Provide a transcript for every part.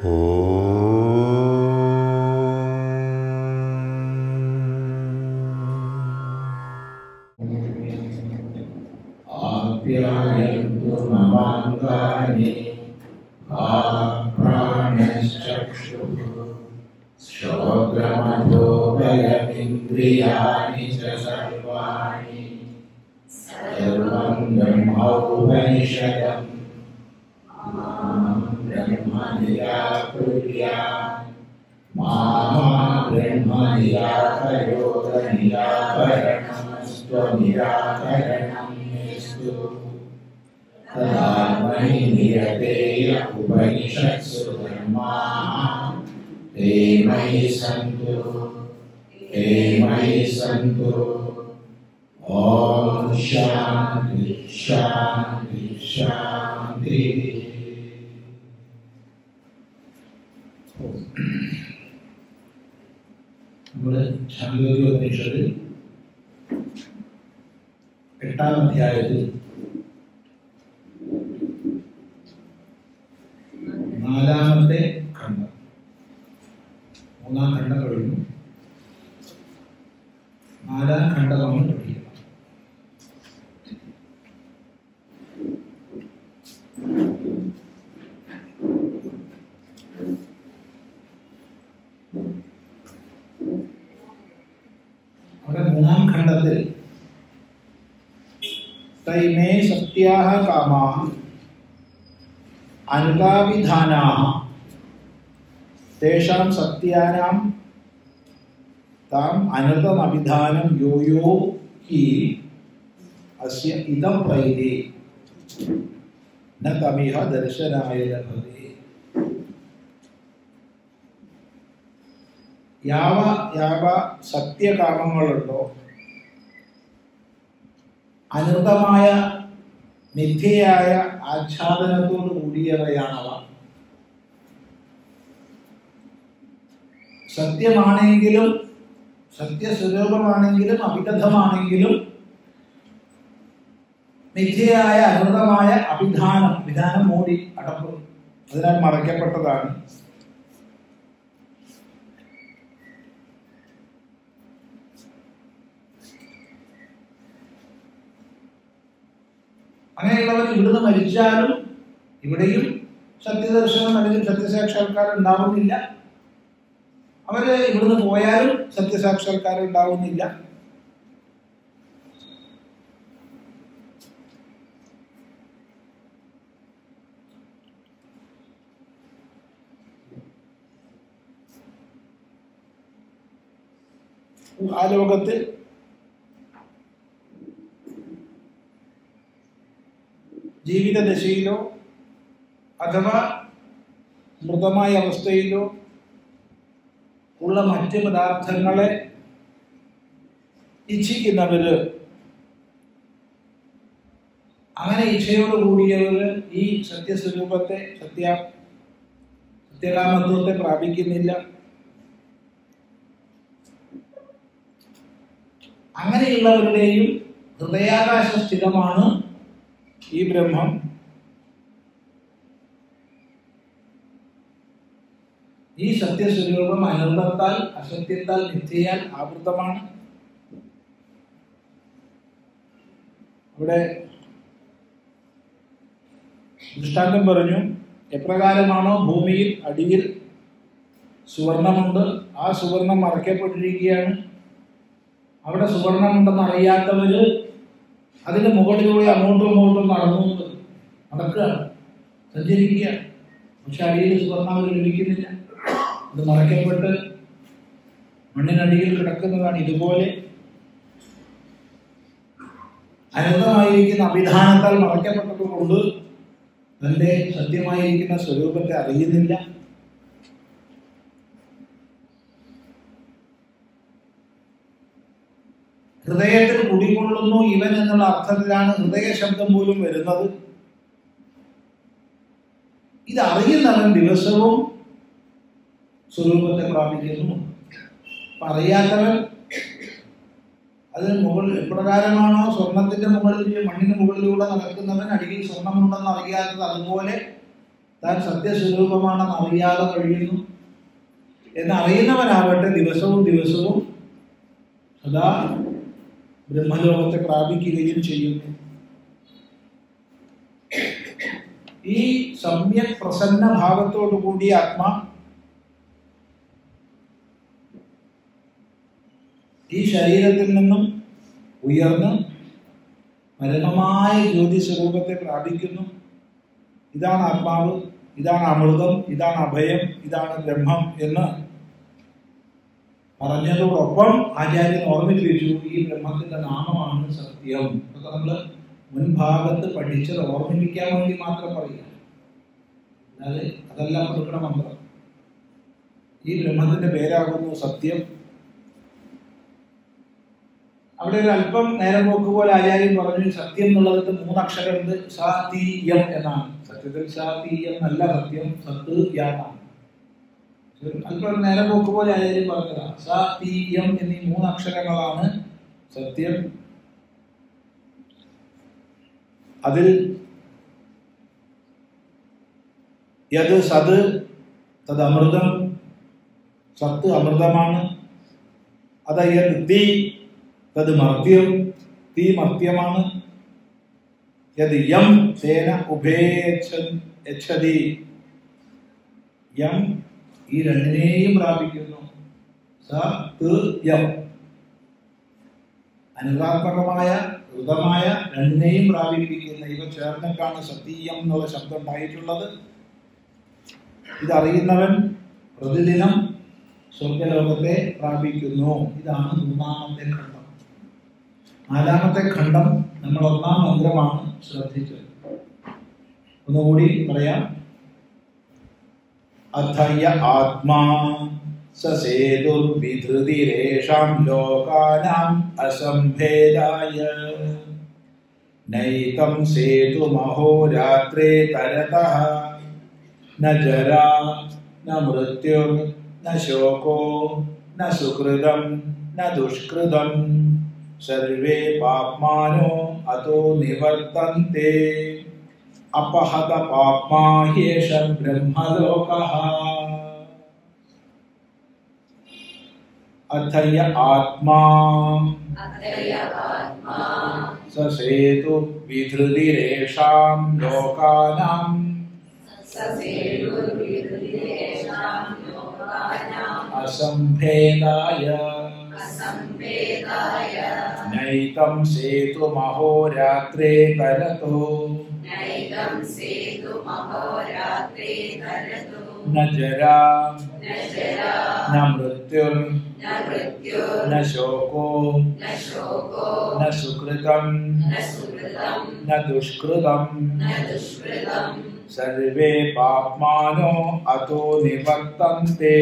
आप्यायन्तु ममाङ्गानि आप्राणश्चक्षुः श्रोत्रमधोबलमिन्द्रियाणि च सर्वाणि सर्वं ब्रह्मोपनिषदम् मां ब्रह्म निराकुर्यात् मा ब्रह्म निराकरोद निराकरणमस्त्वनिराकरणं मेस्तु तदात्मनि निरतेय उपनिषत्सु धर्माः ते मयि सन्तु ते मयि सन्तु ॐ शान्ति शान्ति शान्तिः നമ്മുടെ ശാന്തോപനിഷത്തിൽ എട്ടാം അധ്യായത്തിൽ നാലാമത്തെ ഖണ്ഡം മൂന്നാം ഖണ്ഡം കഴിഞ്ഞു നാലാം ഖണ്ഡമാണ് പഠിക്കുന്നത് അവിടെ മൂന്നാം ഖണ്ഡത്തിൽ തൈമേ സത്യാഹ കാമാ അനുതാവിധാനാ തേഷാം സത്യാനാം താം അനൃതമഭിധാനം യോ യോ ഹി അസ്യ ഇതം പ്രൈതി ന തമിഹ ദർശനായ ലഭതേ യാവ യാവ സത്യകാമങ്ങളുണ്ടോ അനൃതമായ മിഥ്യയായ ആച്ഛാദനത്തോട് കൂടിയവയാണവ സത്യമാണെങ്കിലും സത്യസ്വരൂപമാണെങ്കിലും അവിദഗ്ധമാണെങ്കിലും മിഥ്യയായ അനൃതമായ അഭിധാനം വിധാനം മൂടി അടപ്പ് അതിനാൽ മറയ്ക്കപ്പെട്ടതാണ് അങ്ങനെയുള്ളവർ ഇവിടുന്ന് മരിച്ചാലും ഇവിടെയും സത്യദർശനം അല്ലെങ്കിൽ സത്യസാക്ഷാത്കാരം ഉണ്ടാവുന്നില്ല അവര് ഇവിടുന്ന് പോയാലും സത്യസാക്ഷാത്കാരം ഉണ്ടാവുന്നില്ല ആ ലോകത്ത് ജീവിതദശയിലോ അഥവാ മൃതമായ അവസ്ഥയിലോ ഉള്ള മറ്റ് പദാർത്ഥങ്ങളെ ഇച്ഛിക്കുന്നവര് അങ്ങനെ ഇച്ഛയോട് കൂടിയവര് ഈ സത്യസ്വരൂപത്തെ സത്യ സത്യകാമത്വത്തെ പ്രാപിക്കുന്നില്ല അങ്ങനെയുള്ളവരുടെയും ഹൃദയാകാശ സ്ഥിതമാണ് ഈ ബ്രഹ്മം ഈ സത്യസ്വരൂപം അനന്തത്താൽ അസത്യത്താൽ നിത്യയാൽ ആവൃതമാണ് ഇവിടെ ദൃഷ്ടാന്തം പറഞ്ഞു എപ്രകാരമാണോ ഭൂമിയിൽ അടിയിൽ സുവർണമുണ്ട് ആ സുവർണം മറയ്ക്കപ്പെട്ടിരിക്കുകയാണ് അവിടെ സുവർണമുണ്ടെന്ന് അറിയാത്തവര് അതിന് മുകളിലൂടെ അങ്ങോട്ടും ഇങ്ങോട്ടും നടന്നു നടക്കുകയാണ് സഞ്ചരിക്കുകയാണ് പക്ഷെ അടിയിൽ സുവർണം അവർ ലഭിക്കുന്നില്ല അത് മറയ്ക്കപ്പെട്ട് മണ്ണിനടിയിൽ കിടക്കുന്നതാണ് ഇതുപോലെ അനന്തമായിരിക്കുന്ന അഭിധാനത്താൽ മറയ്ക്കപ്പെട്ടതുകൊണ്ട് തന്റെ സത്യമായിരിക്കുന്ന സ്വരൂപത്തെ അറിയുന്നില്ല ഹൃദയത്തിൽ കുടികൊള്ളുന്നു ഇവൻ എന്നുള്ള അർത്ഥത്തിലാണ് ഹൃദയ ശബ്ദം പോലും വരുന്നത് ഇത് അറിയുന്നവൻ ദിവസവും സ്വരൂപത്തെ പ്രാപിക്കുന്നു അപ്പൊ അറിയാത്തവൻ അതിന് മുകളിൽ എപ്രകാരമാണോ സ്വർണത്തിന്റെ മുകളിൽ മണ്ണിന് മുകളിലൂടെ നടക്കുന്നവൻ അടിയിൽ സ്വർണമുണ്ടെന്ന് അറിയാത്തത് അതുപോലെ താൻ സത്യസ്വരൂപമാണെന്ന് അറിയാതെ കഴിയുന്നു എന്നറിയുന്നവനാവട്ടെ ദിവസവും ദിവസവും സദാ ബ്രഹ്മലോകത്തെ പ്രാപിക്കുകയും ചെയ്യുന്നു ഈ സമ്യക് പ്രസന്ന ഭാവത്തോടു കൂടി ആത്മാ ഈ ശരീരത്തിൽ നിന്നും ഉയർന്ന് പരമമായ ജ്യോതി സ്വരൂപത്തെ പ്രാപിക്കുന്നു ഇതാണ് ആത്മാവ് ഇതാണ് അമൃതം ഇതാണ് അഭയം ഇതാണ് ബ്രഹ്മം എന്ന് പറഞ്ഞതോടൊപ്പം ആചാര്യൻ ഓർമ്മിപ്പിച്ചു ഈ ബ്രഹ്മത്തിന്റെ നാമമാണ് സത്യം അതൊക്കെ നമ്മൾ മുൻഭാഗത്ത് പഠിച്ചത് ഓർമ്മിപ്പിക്കാൻ വേണ്ടി മാത്രം പറയുക അല്ലാതെ അതെല്ലാം കൊടുക്കണ മന്ത്രം ഈ ബ്രഹ്മത്തിന്റെ പേരാകുന്നു സത്യം അവിടെ ഒരു അല്പം നേരം പോക്ക് പോലെ ആചാര്യൻ പറഞ്ഞു സത്യം എന്നുള്ളതിന്റെ മൂന്നക്ഷരമുണ്ട് സാതീയം എന്നാണ് സത്യത്തിൽ സാതീയം നല്ല സത്യം സത്ത് യാതാണ് അല്പം നേരം പോക്ക് പോലെ ആചാര്യൻ പറഞ്ഞതാണ് സാതീയം എന്നീ മൂന്നക്ഷരങ്ങളാണ് സത്യം അതിൽ യത് സത് തത് അമൃതം സത്ത് അമൃതമാണ് അത് യത് തീ തത് മർത്യം തീ മർത്യമാണ് യത് യം തേന ഉഭയച്ഛതി യം ഈ രണ്ടിനെയും പ്രാപിക്കുന്നു സ ത് യം അനുതാത്മകമായ ഋതമായ രണ്ടിനെയും പ്രാപിപ്പിക്കുന്ന ഇവ ചേർന്നിട്ടാണ് സതീയം എന്നുള്ള ശബ്ദം ഉണ്ടായിട്ടുള്ളത് ഇതറിയുന്നവൻ പ്രതിദിനം സ്വർഗലോകത്തെ പ്രാപിക്കുന്നു ഇതാണ് മൂന്നാമത്തെ ഖണ്ഡം നാലാമത്തെ ഖണ്ഡം നമ്മൾ ഒന്നാം മന്ത്രമാണ് ശ്രദ്ധിച്ചത് ഒന്നുകൂടി പറയാം അഥയ ആത്മാ സസേതുർവിധൃതിരേഷാം ലോകാനാം അസംഭേദായ നൈകം സേതുമഹോരാത്രേ തരതഃ ന ജരാ ന മൃത്യുർ ന ശോകോ ന സുഹൃദം ന ദുഷ്കൃതം സർവേ പാപ്മാനോ അതോ നിവർത്തന്തെ അപഹത പാപ്മാ ഹ്യേഷ ബ്രഹ്മലോകഃ അഥയ ആത്മാ സസേതു വിധൃതിരേഷാം ലോകാനാം അസംഭേദായ നൈകം സേതുമഹോരാത്രേ തരതോ ന ജരാ ന മൃത്യുർ ന ശോകോ ന സുകൃതം ന ദുഷ്കൃതം സർവേ പാപ്മാനോ അതോ നിവർത്തന്തെ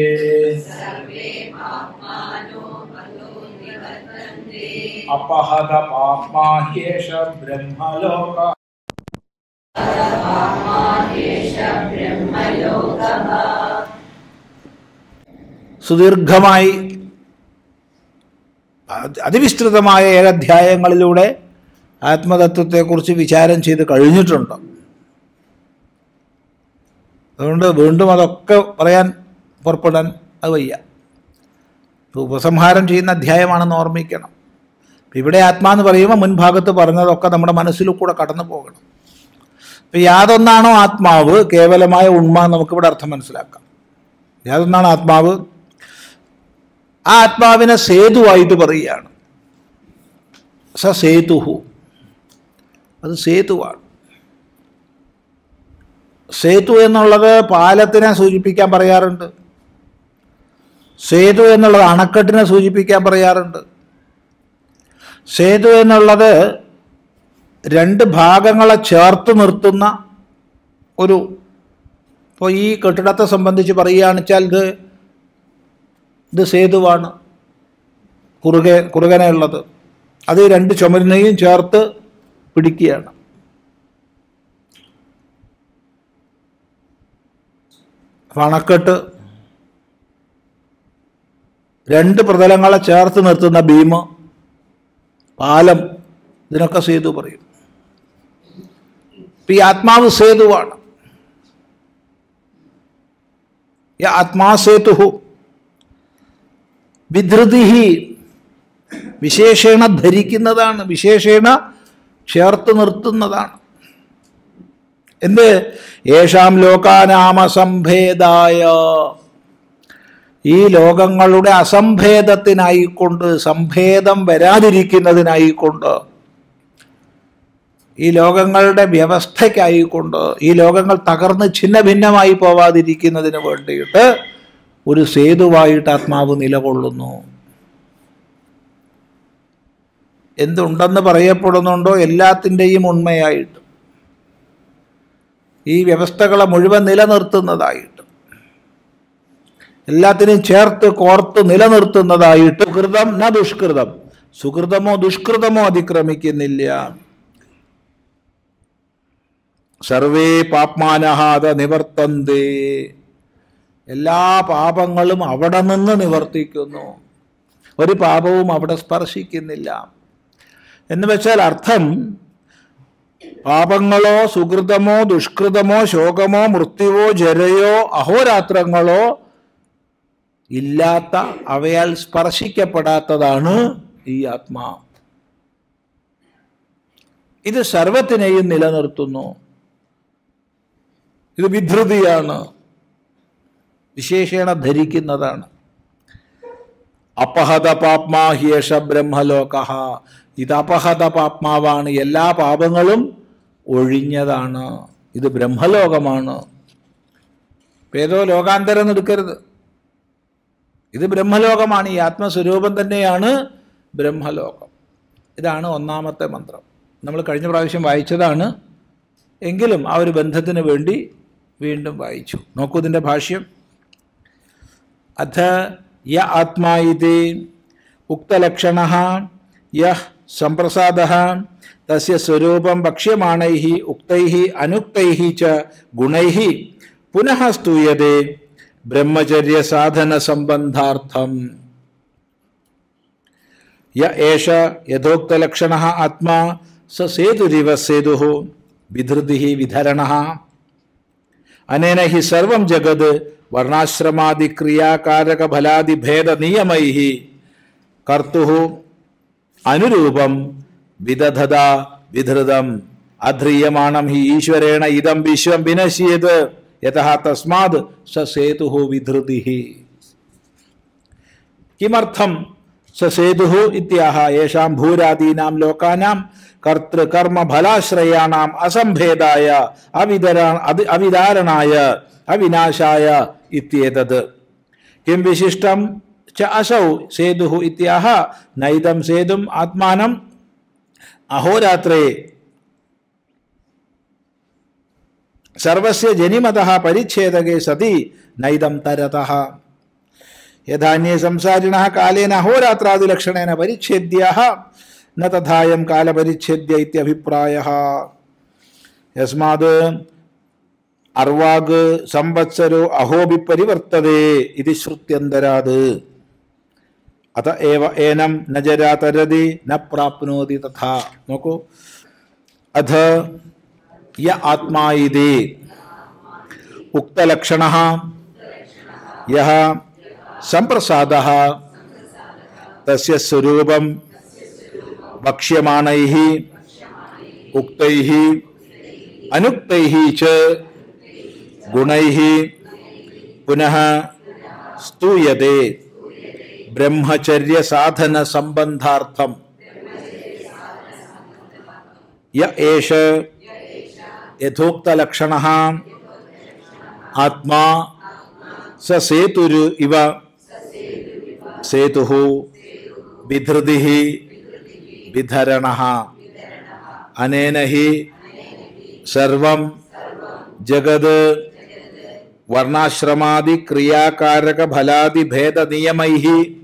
അപഹത പാപ്മാ ഹ്യേഷ ബ്രഹ്മലോക സുദീർഘമായി അതി- അതിവിസ്തൃതമായ ഏഴധ്യായങ്ങളിലൂടെ ആത്മതത്വത്തെക്കുറിച്ച് വിചാരം ചെയ്ത് കഴിഞ്ഞിട്ടുണ്ട് അതുകൊണ്ട് വീണ്ടും അതൊക്കെ പറയാൻ പുറപ്പെടാൻ അത് വയ്യ ഇത് ഉപസംഹാരം ചെയ്യുന്ന അധ്യായമാണെന്ന് ഓർമ്മിക്കണം ഇപ്പം ഇവിടെ ആത്മാന്ന് പറയുമ്പോൾ മുൻഭാഗത്ത് പറഞ്ഞതൊക്കെ നമ്മുടെ മനസ്സിൽ കൂടെ കടന്നു പോകണം ഇപ്പം യാതൊന്നാണോ ആത്മാവ് കേവലമായ ഉണ്മ എന്ന് നമുക്കിവിടെ അർത്ഥം മനസ്സിലാക്കാം യാതൊന്നാണ് ആത്മാവ് ആ ആത്മാവിനെ സേതുവായിട്ട് പറയുകയാണ് സ സേതുഹു അത് സേതുവാണ് സേതു എന്നുള്ളത് പാലത്തിനെ സൂചിപ്പിക്കാൻ പറയാറുണ്ട് സേതു എന്നുള്ളത് അണക്കെട്ടിനെ സൂചിപ്പിക്കാൻ പറയാറുണ്ട് സേതു എന്നുള്ളത് രണ്ട് ഭാഗങ്ങളെ ചേർത്ത് നിർത്തുന്ന ഒരു ഇപ്പോൾ ഈ കെട്ടിടത്തെ സംബന്ധിച്ച് പറയുകയാണെന്ന് വെച്ചാൽ ഇത് ഇത് സേതുവാണ് കുറുകെ കുറുകനെ ഉള്ളത് അത് ഈ രണ്ട് ചുമരിനെയും ചേർത്ത് പിടിക്കുകയാണ് അപ്പോൾ അണക്കെട്ട് രണ്ട് പ്രതലങ്ങളെ ചേർത്ത് നിർത്തുന്ന ഭീമ പാലം ഇതിനൊക്കെ സേതു പറയും ഇപ്പം ഈ ആത്മാവ് സേതുവാണ് യ ആത്മാസേതു വിധൃതി വിശേഷേണ ധരിക്കുന്നതാണ് വിശേഷേണ ചേർത്ത് നിർത്തുന്നതാണ് എന്ത് യേശാം ലോകാനാമസംഭേദായ ഈ ലോകങ്ങളുടെ അസംഭേദത്തിനായിക്കൊണ്ട് സംഭേദം വരാതിരിക്കുന്നതിനായിക്കൊണ്ട് ഈ ലോകങ്ങളുടെ വ്യവസ്ഥയ്ക്കായിക്കൊണ്ട് ഈ ലോകങ്ങൾ തകർന്ന് ഛിന്ന ഭിന്നമായി പോവാതിരിക്കുന്നതിന് വേണ്ടിയിട്ട് ഒരു സേതുവായിട്ട് ആത്മാവ് നിലകൊള്ളുന്നു എന്തുണ്ടെന്ന് പറയപ്പെടുന്നുണ്ടോ എല്ലാത്തിൻ്റെയും ഉണ്മയായിട്ട് ഈ വ്യവസ്ഥകളെ മുഴുവൻ നിലനിർത്തുന്നതായിട്ട് എല്ലാത്തിനെയും ചേർത്ത് കോർത്ത് നിലനിർത്തുന്നതായിട്ട് സുഹൃതം ന ദുഷ്കൃതം സുഹൃതമോ ദുഷ്കൃതമോ അതിക്രമിക്കുന്നില്ല സർവേ പാപ്മാനഹാത നിവർത്തന്തേ എല്ലാ പാപങ്ങളും അവിടെ നിന്ന് നിവർത്തിക്കുന്നു ഒരു പാപവും അവിടെ സ്പർശിക്കുന്നില്ല എന്ന് വെച്ചാൽ അർത്ഥം പാപങ്ങളോ സുഹൃതമോ ദുഷ്കൃതമോ ശോകമോ മൃത്യുവോ ജരയോ അഹോരാത്രങ്ങളോ ഇല്ലാത്ത അവയാൽ സ്പർശിക്കപ്പെടാത്തതാണ് ഈ ആത്മാ ഇത് സർവത്തിനെയും നിലനിർത്തുന്നു ഇത് വിധൃതിയാണ് വിശേഷേണ ധരിക്കുന്നതാണ് അപഹത പാപ്മാ ഹിയേഷ ബ്രഹ്മലോക ഇത് അപഹത പാപ്മാവാണ് എല്ലാ പാപങ്ങളും ഒഴിഞ്ഞതാണ് ഇത് ബ്രഹ്മലോകമാണ് ഇപ്പൊ ഏതോ ലോകാന്തരം എടുക്കരുത് ഇത് ബ്രഹ്മലോകമാണ് ഈ ആത്മസ്വരൂപം തന്നെയാണ് ബ്രഹ്മലോകം ഇതാണ് ഒന്നാമത്തെ മന്ത്രം നമ്മൾ കഴിഞ്ഞ പ്രാവശ്യം വായിച്ചതാണ് എങ്കിലും ആ ഒരു ബന്ധത്തിന് വേണ്ടി വീണ്ടും വായിച്ചു നോക്കൂ ഇതിൻ്റെ ഭാഷ്യം അഥ യ ആത്മാ ഇത് ഉക്തലക്ഷണ യഹ് സംപ്രസാദ തസ്യ സ്വരൂപം ഭക്ഷ്യമാണൈ ഉക്തൈ അനുക്തൈ ച ഗുണൈ പുനഃ സ്തൂയത്തെ ബ്രഹ്മചര്യ സാധന സംബന്ധാർത്ഥം യ ഏഷ യഥോക്തലക്ഷണ ആത്മാ സ സേതുരിവ സേതു വിധൃതി വിധരണ അനേന ഹി സർവം ജഗത് വർണ്ണാശ്രമാദി ക്രിയാകാരക ഫലാദി ഭേദ നിയമൈ കർത്തു അനുരൂപം വിദധത വിധൃതം അധ്രീയമാണം ഹി ഈശ്വരേണ ഇതം വിശ്വം വിനശ്യത് യഥ തസ്മാത് സ സേതു വിധൃതി കിമർത്ഥം സ സേതു ഇത്യാഹ യേഷാം ഭൂരാദീനാം ലോകാനാം കർത്തൃകർമ്മ ഫലാശ്രയാണാം അസംഭേദായ അവിതരാ അതി അവിതാരണായ അവിനാശായ ഇത്യേതത് കിം വിശിഷ്ടം ച അസൗ സേതു ഇത്യാഹ നൈതം സേതും ആത്മാനം അഹോരാത്രേ സർവസ്യ ജനിമതഃ പരിച്ഛേദകേ സതി നൈതം തരതഃ യഥാന്യേ സംസാരിണഃ കാലേന അഹോരാത്രാദിലക്ഷണേന പരിച്ഛേദ്യാः ന തഥായം കാലപരിച്ഛേദ്യ ഇത്യഭിപ്രായः യസ്മാത് അർവാഗ് സംവത്സരോ അഹോബി പരിവർത്തതേ ഇത് ശ്രുത്യന്തരാത് അത ഏവ ഏനം ന ജരാ തരതി ന പ്രാപ്നോതി തഥാ നോക്കൂ അധ യ ആത്മാ ഇതി ഉക്തലക്ഷണ യഹ സംപ്രസാദ തസ്യ സ്വരൂപം വക്ഷ്യമാണൈ ഉക്തൈ അനുക്തൈ ച ഗുണൈ പുനഃ സ്തൂയത്തെ ബ്രഹ്മചര്യ സാധന സംബന്ധാർത്ഥം യ ഏഷ യഥോക്തലക്ഷണ ആത്മാ സ സേതുരു ഇവ സേതു വിധൃതി വിധരണ അനേന ഹി സർവം ജഗത് വർണ്ണാശ്രമാദി ക്രിയാകാരക ഫലാദി ഭേദ നിയമൈ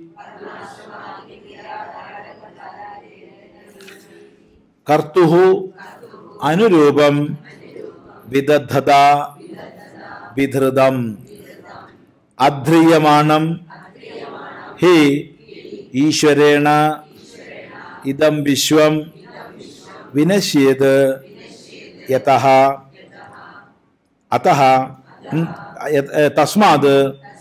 കർത്തു അനുരൂപം വിദദ്ധത വിധൃതം അധ്രിയമാണം ഹി ഈശ്വരേണ ഇതം വിശ്വം വിനശ്യേത് യതഃ അतः ഉം, യ- ഏ, തസ്മാത്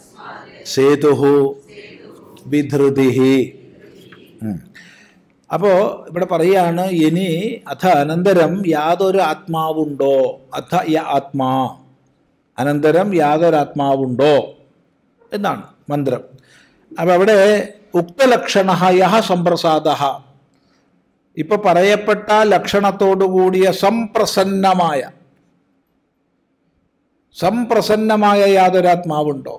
സേതുഹു വിധൃതിഹി ഉം. അപ്പോ ഇവിടെ പറയാണ് ഇനി അഥ അനന്തരം യാതൊരു ആത്മാവുണ്ടോ അഥ യ ആത്മാ അനന്തരം യാതൊരു ആത്മാവുണ്ടോ എന്നാണ് മന്ത്രം അപ്പൊ അവിടെ ഉക്തലക്ഷണ യഹ സംപ്രസാദ ഇപ്പൊ പറയപ്പെട്ട ലക്ഷണത്തോടു കൂടിയ സംപ്രസന്നമായ സംപ്രസന്നമായ യാതൊരാത്മാവുണ്ടോ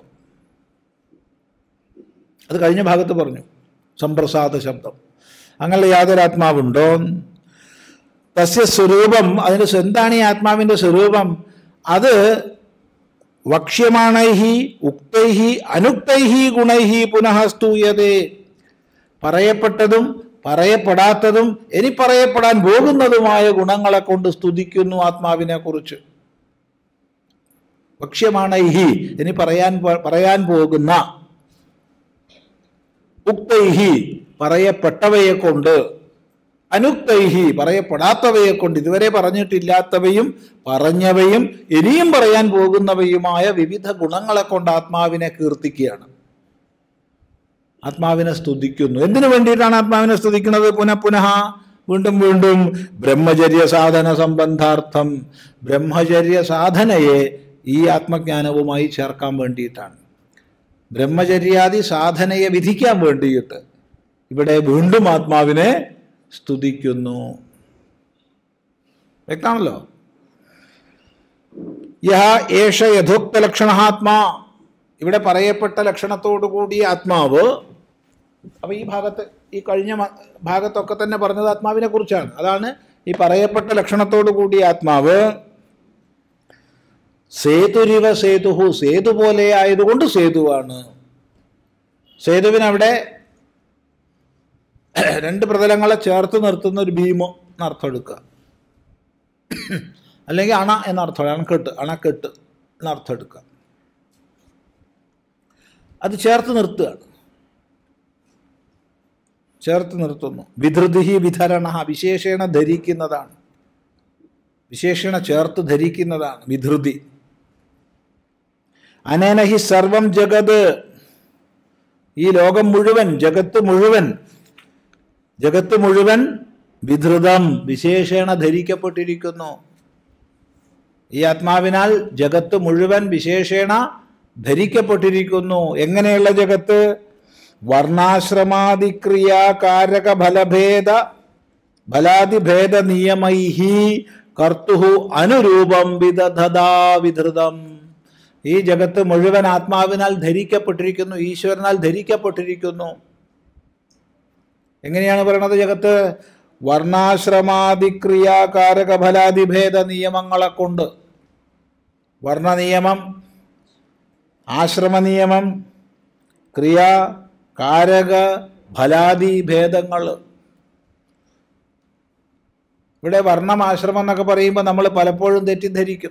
അത് കഴിഞ്ഞ ഭാഗത്ത് പറഞ്ഞു സംപ്രസാദ ശബ്ദം അങ്ങനെ യാതൊരാത്മാവുണ്ടോ തസ്യ സ്വരൂപം അതിന് സ്വ- എന്താണ് ഈ ആത്മാവിൻ്റെ സ്വരൂപം അത് വക്ഷ്യമാണൈഹി ഉക്തൈഹി അനുക്തൈഹി ഗുണൈഹി പുനഃ സ്തൂയതേ പറയപ്പെട്ടതും പറയപ്പെടാത്തതും ഇനി പറയപ്പെടാൻ പോകുന്നതുമായ ഗുണങ്ങളെ കൊണ്ട് സ്തുതിക്കുന്നു ആത്മാവിനെ കുറിച്ച് വക്ഷ്യമാണൈഹി ഇനി പറയാൻ പോ- പറയാൻ പോകുന്ന ഉക്തൈഹി പറയപ്പെട്ടവയെ കൊണ്ട് അനുക്തൈഹി പറയപ്പെടാത്തവയെ കൊണ്ട് ഇതുവരെ പറഞ്ഞിട്ടില്ലാത്തവയും പറഞ്ഞവയും ഇനിയും പറയാൻ പോകുന്നവയുമായ വിവിധ ഗുണങ്ങളെ കൊണ്ട് ആത്മാവിനെ കീർത്തിക്കുകയാണ് ആത്മാവിനെ സ്തുതിക്കുന്നു എന്തിനു വേണ്ടിയിട്ടാണ് ആത്മാവിനെ സ്തുതിക്കുന്നത് പുനഃ പുനഃ വീണ്ടും വീണ്ടും ബ്രഹ്മചര്യ സാധന സംബന്ധാർത്ഥം ബ്രഹ്മചര്യ സാധനയെ ഈ ആത്മജ്ഞാനവുമായി ചേർക്കാൻ വേണ്ടിയിട്ടാണ് ബ്രഹ്മചര്യാദി സാധനയെ വിധിക്കാൻ വേണ്ടിയിട്ട് ഇവിടെ വീണ്ടും ആത്മാവിനെ സ്തുതിക്കുന്നു വ്യക്തമാണല്ലോ യഹ ഏഷ യഥോക്ത ലക്ഷണാത്മാ ഇവിടെ പറയപ്പെട്ട ലക്ഷണത്തോടു കൂടിയ ആത്മാവ് അപ്പൊ ഈ ഭാഗത്ത് ഈ കഴിഞ്ഞ മ- ഭാഗത്തൊക്കെ തന്നെ പറഞ്ഞത് ആത്മാവിനെ കുറിച്ചാണ് അതാണ് ഈ പറയപ്പെട്ട ലക്ഷണത്തോടു കൂടിയ ആത്മാവ് സേതുരിവ സേതുഹു സേതു പോലെ ആയതുകൊണ്ട് സേതുവാണ് സേതുവിന് അവിടെ രണ്ട് പ്രതലങ്ങളെ ചേർത്ത് നിർത്തുന്ന ഒരു ഭീമോ എന്നർത്ഥം എടുക്കുക അല്ലെങ്കിൽ അണ എന്നർത്ഥം അണക്കെട്ട് അണക്കെട്ട് എന്നർത്ഥം എടുക്കുക അത് ചേർത്ത് നിർത്തുകയാണ് ചേർത്ത് നിർത്തുന്നു വിധൃതി വിധരണ വിശേഷേണ ധരിക്കുന്നതാണ് വിശേഷണ ചേർത്ത് ധരിക്കുന്നതാണ് വിധൃതി അനേന ഹി സർവം ജഗത് ഈ ലോകം മുഴുവൻ ജഗത്ത് മുഴുവൻ ജഗത്ത് മുഴുവൻ വിധൃതം വിശേഷേണ ധരിക്കപ്പെട്ടിരിക്കുന്നു ഈ ആത്മാവിനാൽ ജഗത്ത് മുഴുവൻ വിശേഷേണ ധരിക്കപ്പെട്ടിരിക്കുന്നു എങ്ങനെയുള്ള ജഗത്ത് വർണ്ണാശ്രമാദിക്രിയാകാരക ഫലഭേദ ഫലാദിഭേദ നിയമൈഹി കർത്തുഹു അനുരൂപം വിദധതാ വിധൃതം ഈ ജഗത്ത് മുഴുവൻ ആത്മാവിനാൽ ധരിക്കപ്പെട്ടിരിക്കുന്നു ഈശ്വരനാൽ ധരിക്കപ്പെട്ടിരിക്കുന്നു എങ്ങനെയാണ് പറയണത് ജഗത്ത് വർണ്ണാശ്രമാദിക്രിയാകാരക ഫലാദിഭേദ നിയമങ്ങളെ കൊണ്ട് വർണ്ണനിയമം ആശ്രമ നിയമം ക്രിയ കാരക ഫലാദി ഭേദങ്ങൾ ഇവിടെ വർണ്ണം ആശ്രമം എന്നൊക്കെ പറയുമ്പോൾ നമ്മൾ പലപ്പോഴും തെറ്റിദ്ധരിക്കും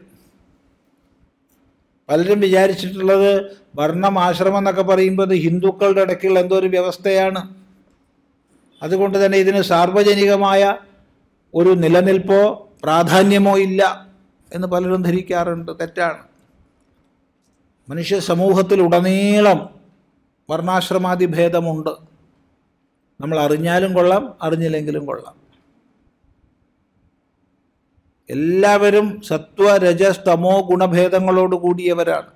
പലരും വിചാരിച്ചിട്ടുള്ളത് വർണ്ണം ആശ്രമം എന്നൊക്കെ പറയുമ്പോൾ ഇത് ഹിന്ദുക്കളുടെ ഇടയ്ക്കുള്ള എന്തോ ഒരു വ്യവസ്ഥയാണ് അതുകൊണ്ട് തന്നെ ഇതിന് സാർവജനികമായ ഒരു നിലനിൽപ്പോ പ്രാധാന്യമോ ഇല്ല എന്ന് പലരും ധരിക്കാറുണ്ട് തെറ്റാണ് മനുഷ്യ സമൂഹത്തിലുടനീളം വർണ്ണാശ്രമാദി ഭേദമുണ്ട് നമ്മൾ അറിഞ്ഞാലും കൊള്ളാം അറിഞ്ഞില്ലെങ്കിലും കൊള്ളാം എല്ലാവരും സത്വ രജസ് തമോ ഗുണഭേദങ്ങളോട് കൂടിയവരാണ്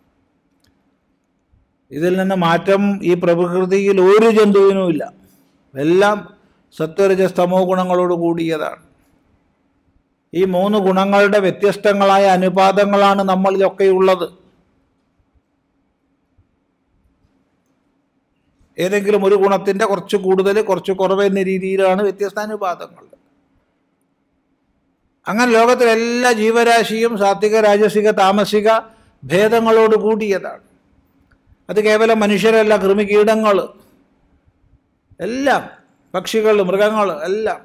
ഇതിൽ നിന്ന് മാറ്റം ഈ പ്രകൃതിയിൽ ഒരു ജന്തുവിനുമില്ല എല്ലാം സത്വരജസ് തമോ ഗുണങ്ങളോട് കൂടിയതാണ് ഈ മൂന്ന് ഗുണങ്ങളുടെ വ്യത്യസ്തങ്ങളായ അനുപാതങ്ങളാണ് നമ്മളിലൊക്കെ ഉള്ളത് ഏതെങ്കിലും ഒരു ഗുണത്തിൻ്റെ കുറച്ച് കൂടുതൽ കുറച്ച് കുറവ് എന്ന രീതിയിലാണ് വ്യത്യസ്ത അനുപാതങ്ങൾ അങ്ങനെ ലോകത്തിലെ എല്ലാ ജീവരാശിയും സാത്വിക രാജസിക താമസിക ഭേദങ്ങളോട് കൂടിയതാണ് അത് കേവലം മനുഷ്യരല്ല കൃമികീടങ്ങൾ എല്ലാം പക്ഷികൾ മൃഗങ്ങൾ എല്ലാം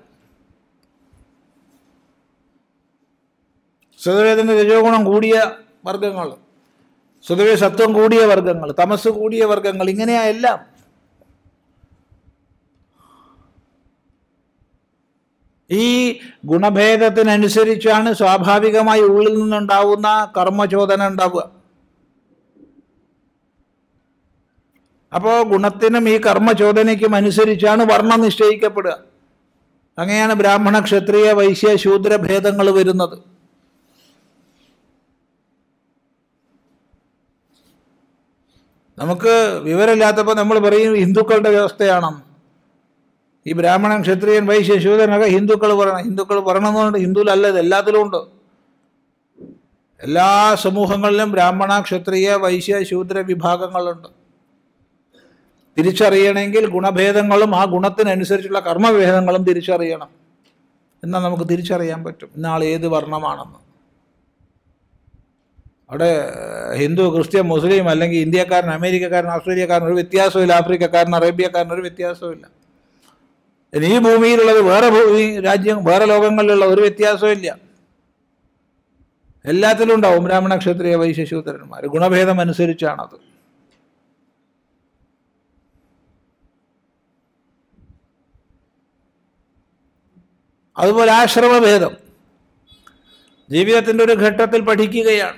സ്വതവേദന രജോ ഗുണം കൂടിയ വർഗങ്ങൾ സ്വതവേ സത്വം കൂടിയ വർഗങ്ങൾ തമസ് കൂടിയ വർഗങ്ങൾ ഇങ്ങനെയാ എല്ലാം ഈ ഗുണഭേദത്തിനനുസരിച്ചാണ് സ്വാഭാവികമായി ഉള്ളിൽ നിന്നുണ്ടാവുന്ന കർമ്മചോദന ഉണ്ടാവുക അപ്പോൾ ഗുണത്തിനും ഈ കർമ്മചോദനയ്ക്കും അനുസരിച്ചാണ് വർണ്ണം നിശ്ചയിക്കപ്പെടുക അങ്ങനെയാണ് ബ്രാഹ്മണ ക്ഷത്രിയ വൈശ്യ ശൂദ്ര ഭേദങ്ങൾ വരുന്നത് നമുക്ക് വിവരമില്ലാത്തപ്പോൾ നമ്മൾ പറയും ഹിന്ദുക്കളുടെ വ്യവസ്ഥയാണെന്ന് ഈ ബ്രാഹ്മണൻ ക്ഷത്രിയൻ വൈശ്യ ശൂദ്രനൊക്കെ ഹിന്ദുക്കൾ പറയണം ഹിന്ദുക്കൾ പറയണമെന്നുണ്ട് ഹിന്ദുവിലല്ല ഇത് എല്ലാത്തിലും ഉണ്ട് എല്ലാ സമൂഹങ്ങളിലും ബ്രാഹ്മണ ക്ഷത്രിയ വൈശ്യ ശൂദ്ര വിഭാഗങ്ങളുണ്ട് തിരിച്ചറിയണമെങ്കിൽ ഗുണഭേദങ്ങളും ആ ഗുണത്തിനനുസരിച്ചുള്ള കർമ്മഭേദങ്ങളും തിരിച്ചറിയണം എന്നാൽ നമുക്ക് തിരിച്ചറിയാൻ പറ്റും ഇന്നാൾ ഏത് വർണ്ണമാണെന്ന് അവിടെ ഹിന്ദു ക്രിസ്ത്യൻ മുസ്ലിം അല്ലെങ്കിൽ ഇന്ത്യക്കാരൻ അമേരിക്കക്കാരൻ ഓസ്ട്രേലിയക്കാരൻ ഒരു വ്യത്യാസമില്ല ആഫ്രിക്കക്കാരൻ അറേബ്യക്കാരൻ ഒരു വ്യത്യാസമില്ല ഇനി ഈ ഭൂമിയിലുള്ളത് വേറെ ഭൂമി രാജ്യം വേറെ ലോകങ്ങളിലുള്ള ഒരു വ്യത്യാസവും ഇല്ല എല്ലാത്തിലും ഉണ്ടാവും ബ്രാഹ്മണ ക്ഷത്രിയ വൈശ്യ ശൂദ്രന്മാർ ഗുണഭേദം അനുസരിച്ചാണത് അതുപോലെ ആശ്രമഭേദം ജീവിതത്തിൻ്റെ ഒരു ഘട്ടത്തിൽ പഠിക്കുകയാണ്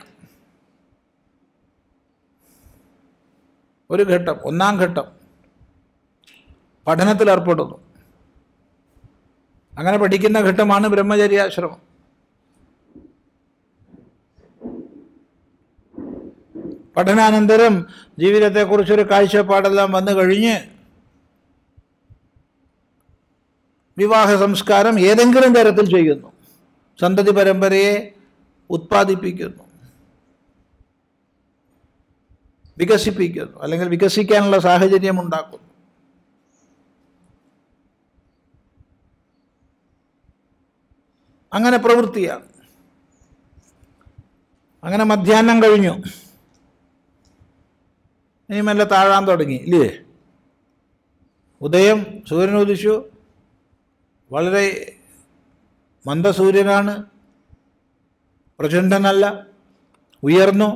ഒരു ഘട്ടം ഒന്നാം ഘട്ടം പഠനത്തിൽ ഏർപ്പെടുന്നു അങ്ങനെ പഠിക്കുന്ന ഘട്ടമാണ് ബ്രഹ്മചര്യാശ്രമം പഠനാനന്തരം ജീവിതത്തെക്കുറിച്ചൊരു കാഴ്ചപ്പാടെല്ലാം വന്നു കഴിഞ്ഞ് വിവാഹ സംസ്കാരം ഏതെങ്കിലും തരത്തിൽ ചെയ്യുന്നു സന്തതി പരമ്പരയെ ഉത്പാദിപ്പിക്കുന്നു വികസിപ്പിക്കുന്നു അല്ലെങ്കിൽ വികസിക്കാനുള്ള സാഹചര്യം ഉണ്ടാക്കുന്നു അങ്ങനെ പ്രവൃത്തിയാണ് അങ്ങനെ മധ്യാഹ്നം കഴിഞ്ഞു ഇനി മെല്ലെ താഴാൻ തുടങ്ങി ഇല്ലേ ഉദയം സൂര്യൻ ഉദിച്ചു വളരെ മന്ദസൂര്യനാണ് പ്രചണ്ഡനല്ല ഉയർന്നു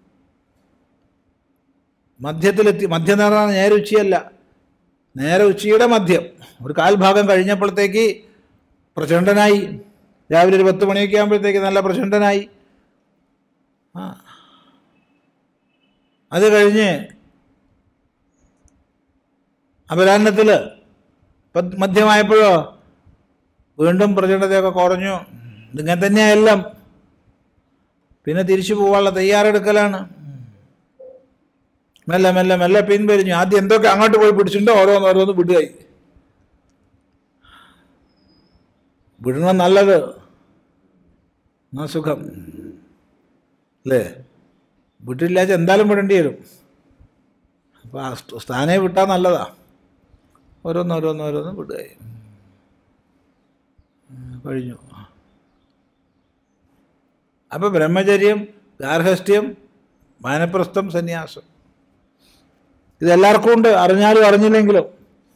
മധ്യത്തിലെത്തി മധ്യം എന്ന് പറഞ്ഞാൽ നേരെ ഉച്ചയല്ല നേരെ ഉച്ചയുടെ മധ്യം ഒരു കാൽഭാഗം കഴിഞ്ഞപ്പോഴത്തേക്ക് പ്രചണ്ഡനായി രാവിലെ ഒരു പത്ത് മണിയൊക്കെ ആകുമ്പോഴത്തേക്ക് നല്ല പ്രചണ്ഡനായി ആ അത് കഴിഞ്ഞ് അപരാഹ്നത്തിൽ മധ്യമായപ്പോഴോ വീണ്ടും പ്രചണ്ഡതയൊക്കെ കുറഞ്ഞു ഇതിങ്ങനെ തന്നെയായെല്ലാം പിന്നെ തിരിച്ചു പോകാനുള്ള തയ്യാറെടുക്കലാണ് മെല്ലെ മെല്ലെ മെല്ലെ പിൻവലിഞ്ഞു ആദ്യം എന്തൊക്കെ അങ്ങോട്ട് പോയി പിടിച്ചിട്ടുണ്ടോ ഓരോന്ന് ഓരോന്ന് വിടുകയായി വിടണം നല്ലത് എന്നാ സുഖം അല്ലേ വിട്ടില്ലാച്ച എന്തായാലും വിടേണ്ടി വരും അപ്പോൾ ആ സ്റ്റ- സ്ഥാനേ വിട്ടാൽ നല്ലതാ ഓരോന്ന് ഓരോന്ന് ഓരോന്ന് വിടുകയായി ഉം, കഴിഞ്ഞു അപ്പോൾ ബ്രഹ്മചര്യം ഗാർഹസ്ഥ്യം മാനപ്രസ്ഥം സന്യാസം ഇതെല്ലാവർക്കും ഉണ്ട് അറിഞ്ഞാലും അറിഞ്ഞില്ലെങ്കിലും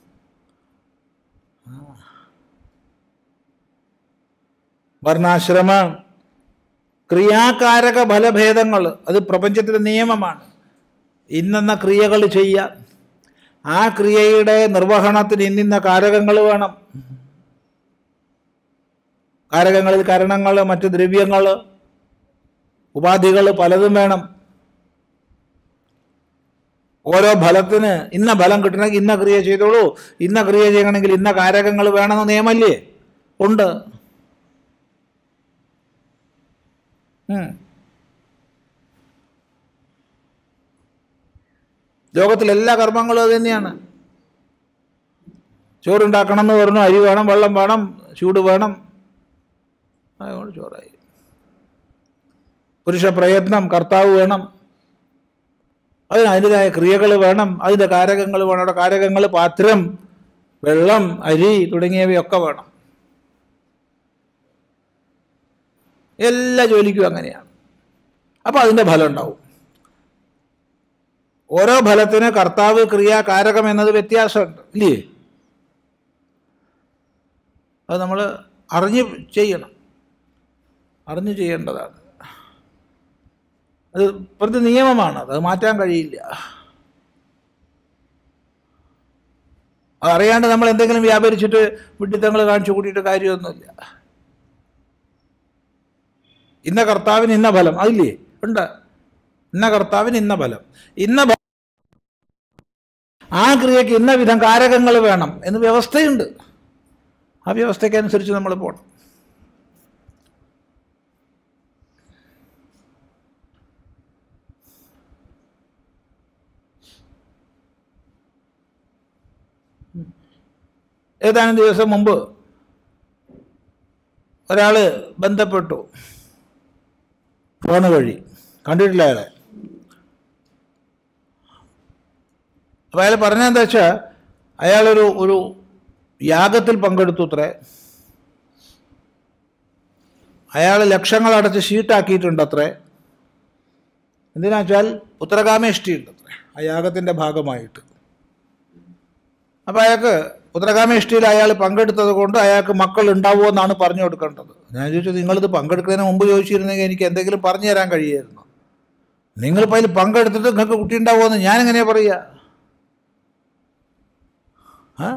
വർണ്ണാശ്രമ ക്രിയാകാരക ഫലഭേദങ്ങൾ അത് പ്രപഞ്ചത്തിൻ്റെ നിയമമാണ് ഇന്നെന്ന ക്രിയകൾ ചെയ്യുക ആ ക്രിയയുടെ നിർവഹണത്തിന് ഇന്നിന്ന കാരകങ്ങൾ വേണം കാരകങ്ങളിൽ കരണങ്ങൾ മറ്റ് ദ്രവ്യങ്ങൾ ഉപാധികൾ പലതും വേണം ഓരോ ഫലത്തിന് ഇന്ന ഫലം കിട്ടണമെങ്കിൽ ഇന്ന ക്രിയ ചെയ്തോളൂ ഇന്ന ക്രിയ ചെയ്യണമെങ്കിൽ ഇന്ന കാരകങ്ങൾ വേണമെന്ന് നിയമല്ലേ ഉണ്ട് ഉം. ലോകത്തിലെ എല്ലാ കർമ്മങ്ങളും അത് തന്നെയാണ് ചോറുണ്ടാക്കണം എന്ന് പറഞ്ഞു അരി വേണം വെള്ളം വേണം ചൂട് വേണം അതുകൊണ്ട് ചോറായി പുരുഷ പ്രയത്നം കർത്താവ് വേണം അതിന് അതിൻ്റെതായ ക്രിയകൾ വേണം അതിൻ്റെ കാരകങ്ങൾ വേണം അവിടെ കാരകങ്ങൾ പാത്രം വെള്ളം അരി തുടങ്ങിയവയൊക്കെ വേണം എല്ലാ ജോലിക്കും അങ്ങനെയാണ് അപ്പോൾ അതിൻ്റെ ഫലം ഉണ്ടാവും ഓരോ ഫലത്തിന് കർത്താവ് ക്രിയ കാരകം എന്നത് വ്യത്യാസമുണ്ട് ഇല്ലേ അത് നമ്മൾ അറിഞ്ഞ് ചെയ്യണം അറിഞ്ഞ് ചെയ്യേണ്ടതാണ് അത് പ്രതി നിയമമാണ് അത് മാറ്റാൻ കഴിയില്ല അതറിയാണ്ട് നമ്മൾ എന്തെങ്കിലും വ്യാപരിച്ചിട്ട് വിഡിത്തങ്ങൾ കാണിച്ചു കൂട്ടിയിട്ട് കാര്യമൊന്നുമില്ല ഇന്ന കർത്താവിന് ഇന്ന ഫലം അതില്ലേ ഉണ്ട് ഇന്ന കർത്താവിന് ഇന്ന ഫലം ഇന്ന ഫ- ആ ക്രിയയ്ക്ക് ഇന്ന വിധം കാരകങ്ങൾ വേണം എന്ന് വ്യവസ്ഥയുണ്ട് ആ വ്യവസ്ഥയ്ക്കനുസരിച്ച് നമ്മൾ പോകണം ഏതാനും ദിവസം മുമ്പ് ഒരാൾ ബന്ധപ്പെട്ടു ഫോണ് വഴി കണ്ടിട്ടില്ല അയാളെ അപ്പോൾ അയാൾ പറഞ്ഞതെന്താ വെച്ചാൽ അയാളൊരു ഒരു യാഗത്തിൽ പങ്കെടുത്തു അത്രേ അയാൾ ലക്ഷങ്ങൾ അടച്ച് ഷീട്ടാക്കിയിട്ടുണ്ട് അത്രേ എന്തിനാ വെച്ചാൽ ഉത്തരകാമേഷ്ടി ഉണ്ട് അത്രേ ആ യാഗത്തിൻ്റെ ഭാഗമായിട്ട് അപ്പോൾ അയാൾക്ക് ഉത്തരകാമേഷ്ടിയിൽ അയാൾ പങ്കെടുത്തത് കൊണ്ട് അയാൾക്ക് മക്കൾ ഉണ്ടാവുമോ എന്നാണ് പറഞ്ഞു കൊടുക്കേണ്ടത് ഞാൻ ചോദിച്ചു നിങ്ങളിത് പങ്കെടുക്കുന്നതിന് മുമ്പ് ചോദിച്ചിരുന്നെങ്കിൽ എനിക്ക് എന്തെങ്കിലും പറഞ്ഞു തരാൻ കഴിയുമായിരുന്നു നിങ്ങളിപ്പോൾ അതിൽ പങ്കെടുത്തിട്ട് നിങ്ങൾക്ക് കുട്ടി ഉണ്ടാവുമെന്ന് ഞാൻ എങ്ങനെയാ പറയുക ആ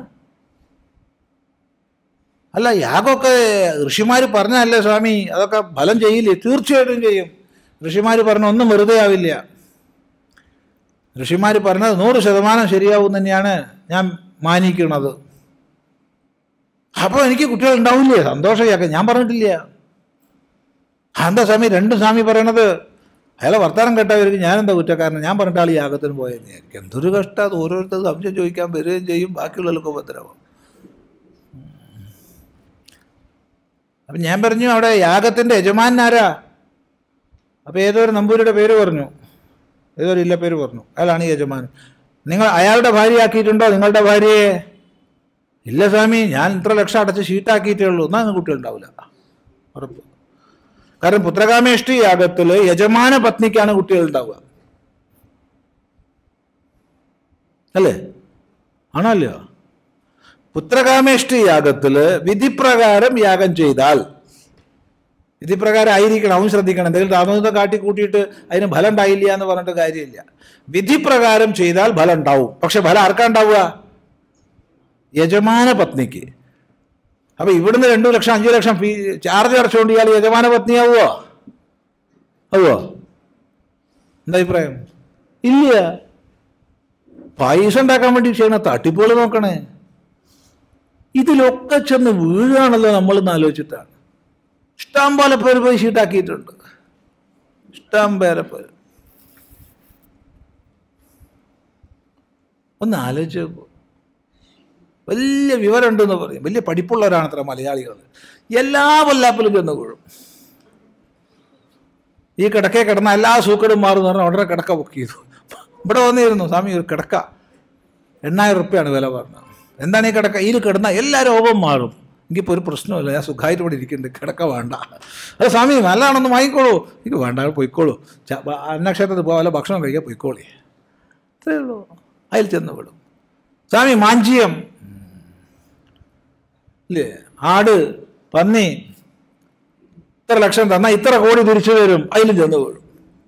അല്ല യാഗമൊക്കെ ഋഷിമാർ പറഞ്ഞല്ലേ സ്വാമി അതൊക്കെ ഫലം ചെയ്യില്ലേ തീർച്ചയായിട്ടും ചെയ്യും ഋഷിമാർ പറഞ്ഞ ഒന്നും വെറുതെ ആവില്ല ഋഷിമാർ പറഞ്ഞത് നൂറ് ശതമാനം ശരിയാവും തന്നെയാണ് ഞാൻ മാനിക്കുന്നത് അപ്പോൾ എനിക്ക് കുട്ടികൾ ഉണ്ടാവില്ലേ സന്തോഷമാക്ക ഞാൻ പറഞ്ഞിട്ടില്ല എന്താ സ്വാമി രണ്ട് സ്വാമി പറയണത് അയാളെ വർത്തമാനം കേട്ടവർക്ക് ഞാനെന്താ കുറ്റക്കാരൻ ഞാൻ പറഞ്ഞിട്ട് ആൾ യാഗത്തിന് പോയെന്ന് വിചാരിക്കും എന്തൊരു കഷ്ടം അത് ഓരോരുത്തർ സംശയം ചോദിക്കാൻ വരികയും ചെയ്യും ബാക്കിയുള്ളവർക്ക് ഉപദ്രവം അപ്പം ഞാൻ പറഞ്ഞു അവിടെ യാഗത്തിൻ്റെ യജമാനാരാ അപ്പോൾ ഏതോ ഒരു നമ്പൂരിയുടെ പേര് പറഞ്ഞു ഏതോ ഒരു ഇല്ല പേര് പറഞ്ഞു അയാളാണ് ഈ യജമാൻ നിങ്ങൾ അയാളുടെ ഭാര്യയാക്കിയിട്ടുണ്ടോ നിങ്ങളുടെ ഭാര്യയെ ഇല്ല സ്വാമി ഞാൻ ഇത്ര ലക്ഷം അടച്ച് ഷീട്ടാക്കിയിട്ടേ ഉള്ളൂ എന്നാൽ അങ്ങ് കുട്ടികളുണ്ടാവില്ല ഉറപ്പ് കാരണം പുത്രകാമേഷ്ടി യാഗത്തിൽ യജമാന പത്നിക്കാണ് കുട്ടികൾ ഉണ്ടാവുക അല്ലേ ആണോ അല്ലയോ പുത്രകാമേഷ്ടി യാഗത്തിൽ വിധിപ്രകാരം യാഗം ചെയ്താൽ വിധിപ്രകാരം ആയിരിക്കണം അവൻ ശ്രദ്ധിക്കണം എന്തെങ്കിലും രാമദൂതം കാട്ടി കൂട്ടിയിട്ട് അതിന് ഫലം ഉണ്ടായില്ല എന്ന് പറഞ്ഞിട്ട് കാര്യമില്ല വിധിപ്രകാരം ചെയ്താൽ ഫലം ഉണ്ടാവും പക്ഷെ ഫലം ആർക്കാ ഉണ്ടാവുക യജമാന പത്നിക്ക് അപ്പൊ ഇവിടുന്ന് രണ്ടു ലക്ഷം അഞ്ചു ലക്ഷം ഫീ ചാർജ് അടച്ചുകൊണ്ട് ഇയാൾ യജമാന പത്നിയാവുമോ ആവുമോ എന്താ അഭിപ്രായം ഇല്ല പൈസ ഉണ്ടാക്കാൻ വേണ്ടി ചെയ്യുന്ന തട്ടിപ്പുകൾ നോക്കണേ ഇതിലൊക്കെ ചെന്ന് വീഴാണല്ലോ നമ്മളെന്ന് ആലോചിച്ചിട്ടാണ് ഇഷ്ടം പോലെ പേര് പോയി ഷീട്ടാക്കിയിട്ടുണ്ട് ഇഷ്ടം പേരെ പേര് ഒന്ന് ആലോചിച്ച് നോക്കൂ വലിയ വിവരമുണ്ടെന്ന് പറയും വലിയ പഠിപ്പുള്ളവരാണത്ര മലയാളികൾ എല്ലാ വല്ലാപ്പിലും ചെന്ന് വീഴും ഈ കിടക്കേ കിടന്ന എല്ലാ സൂക്കടും മാറും പറഞ്ഞാൽ ഉടനെ കിടക്ക ബുക്ക് ചെയ്തു ഇവിടെ വന്നിരുന്നു സ്വാമി ഒരു കിടക്ക എണ്ണായിരം റുപ്യാണ് വില പറഞ്ഞത് എന്താണ് ഈ കിടക്ക ഇതിൽ കിടന്ന എല്ലാ രോഗവും മാറും എനിക്കിപ്പോൾ ഒരു പ്രശ്നമില്ല ഞാൻ സുഖമായിട്ട് ഇവിടെ ഇരിക്കുന്നുണ്ട് കിടക്ക വേണ്ട അത് സ്വാമി നല്ലതാണെന്ന് വാങ്ങിക്കോളൂ എനിക്ക് വേണ്ട പോയിക്കോളൂ ച- ബ- അന്നക്ഷേത്രത്തിൽ പോകാതെ ഭക്ഷണം കഴിക്കാൻ പോയിക്കോളി അത്രേ ഉള്ളൂ അതിൽ ചെന്ന് വിടും സ്വാമി മാഞ്ചിയം ഇല്ലേ ആട് പന്നി ഇത്ര ലക്ഷം തന്നാൽ ഇത്ര കോടി തിരിച്ചു തരും അതിലും ചെന്ന് വീഴും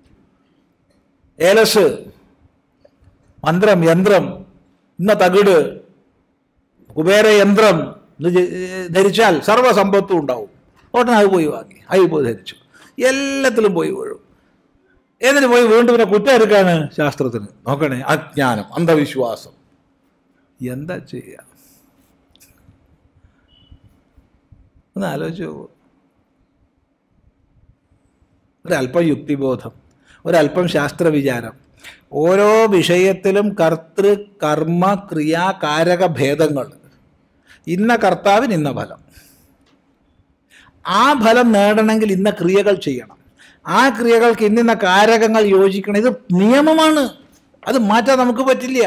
ഏലസ് മന്ത്രം യന്ത്രം ഇന്ന തകിട് കുബേര യന്ത്രം ഇത് ജ- ധരിച്ചാൽ സർവ്വസമ്പത്തും ഉണ്ടാവും ഉടനെ അത് പോയി വാങ്ങി അതിൽ പോയി ധരിച്ചു എല്ലാത്തിലും പോയി വീഴും എന്നിട്ട് പോയി വീണ്ടും പിന്നെ കുറ്റം എടുക്കാണ് ശാസ്ത്രത്തിന് നോക്കണേ അജ്ഞാനം അന്ധവിശ്വാസം എന്താ ചെയ്യുക ഒന്ന് ആലോചിച്ച് നോക്കൂ ഒരല്പം യുക്തിബോധം ഒരല്പം ശാസ്ത്രവിചാരം ഓരോ വിഷയത്തിലും കർത്തൃ കർമ്മ ക്രിയാ കാരക ഭേദങ്ങൾ ഇന്ന കർത്താവിന് ഇന്ന ഫലം ആ ഫലം നേടണമെങ്കിൽ ഇന്ന ക്രിയകൾ ചെയ്യണം ആ ക്രിയകൾക്ക് ഇന്നിന്ന കാരകങ്ങൾ യോജിക്കണം ഇത് നിയമമാണ് അത് മാറ്റാൻ നമുക്ക് പറ്റില്ല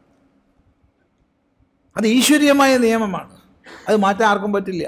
അത് ഈശ്വരീയമായ നിയമമാണ് അത് മാറ്റാൻ ആർക്കും പറ്റില്ല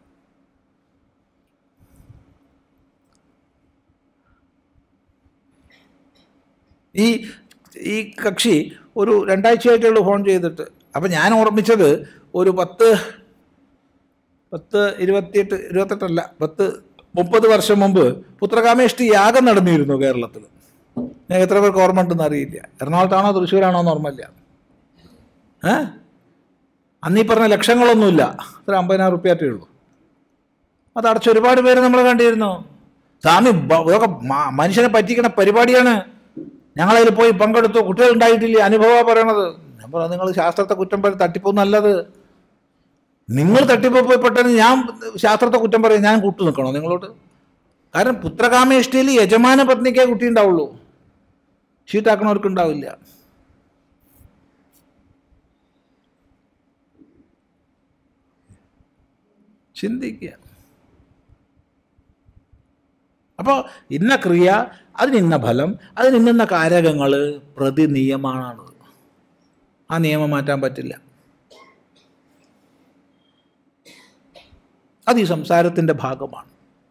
ഈ ഈ കക്ഷി ഒരു രണ്ടാഴ്ചയായിട്ടുള്ള ഫോൺ ചെയ്തിട്ട് അപ്പം ഞാൻ ഓർമ്മിച്ചത് ഒരു പത്ത് പത്ത് ഇരുപത്തിയെട്ട് ഇരുപത്തെട്ടല്ല പത്ത് മുപ്പത് വർഷം മുമ്പ് പുത്രകാമേഷ്ടി യാഗം നടന്നിരുന്നു കേരളത്തിൽ ഞാൻ എത്ര പേർക്ക് ഓർമ്മ ഉണ്ടെന്ന് അറിയില്ല എറണാകുളത്താണോ തൃശ്ശൂരാണോ എന്ന് ഓർമ്മയില്ല ഏ അന്ന് ഈ പറഞ്ഞ ലക്ഷങ്ങളൊന്നുമില്ല ഒരു അമ്പതിനായിരം റുപ്യാറ്റേ ഉള്ളൂ അത് അടച്ച ഒരുപാട് പേര് നമ്മൾ കണ്ടിരുന്നു സ്വാമി ബ- ഇതൊക്കെ മ- മനുഷ്യനെ പറ്റിക്കണ പരിപാടിയാണ് ഞങ്ങളതിൽ പോയി പങ്കെടുത്തു കുട്ടികൾ ഉണ്ടായിട്ടില്ല അനുഭവ പറയണത് ഞാൻ അപ്പോൾ നിങ്ങൾ ശാസ്ത്രത്തെ കുറ്റം പറയും തട്ടിപ്പോ നല്ലത് നിങ്ങൾ തട്ടിപ്പോയിപ്പെട്ടതിന് ഞാൻ ശാസ്ത്രത്തെ കുറ്റം പറയും ഞാൻ കൂട്ടു നിൽക്കണോ നിങ്ങളോട് കാരണം പുത്രകാമേഷ്ടിയിൽ യജമാന പത്നിക്കേ കുട്ടി ഉണ്ടാവുള്ളൂ ഷീട്ടാക്കണവർക്ക് ഉണ്ടാവില്ല ചിന്തിക്കുക അപ്പോൾ ഇന്ന ക്രിയ അതിന് ഇന്ന ഫലം അതിന് ഇന്ന കാരകങ്ങൾ പ്രതി നിയമമാണ് ആ നിയമം മാറ്റാൻ പറ്റില്ല അത് ഈ സംസാരത്തിൻ്റെ ഭാഗമാണ്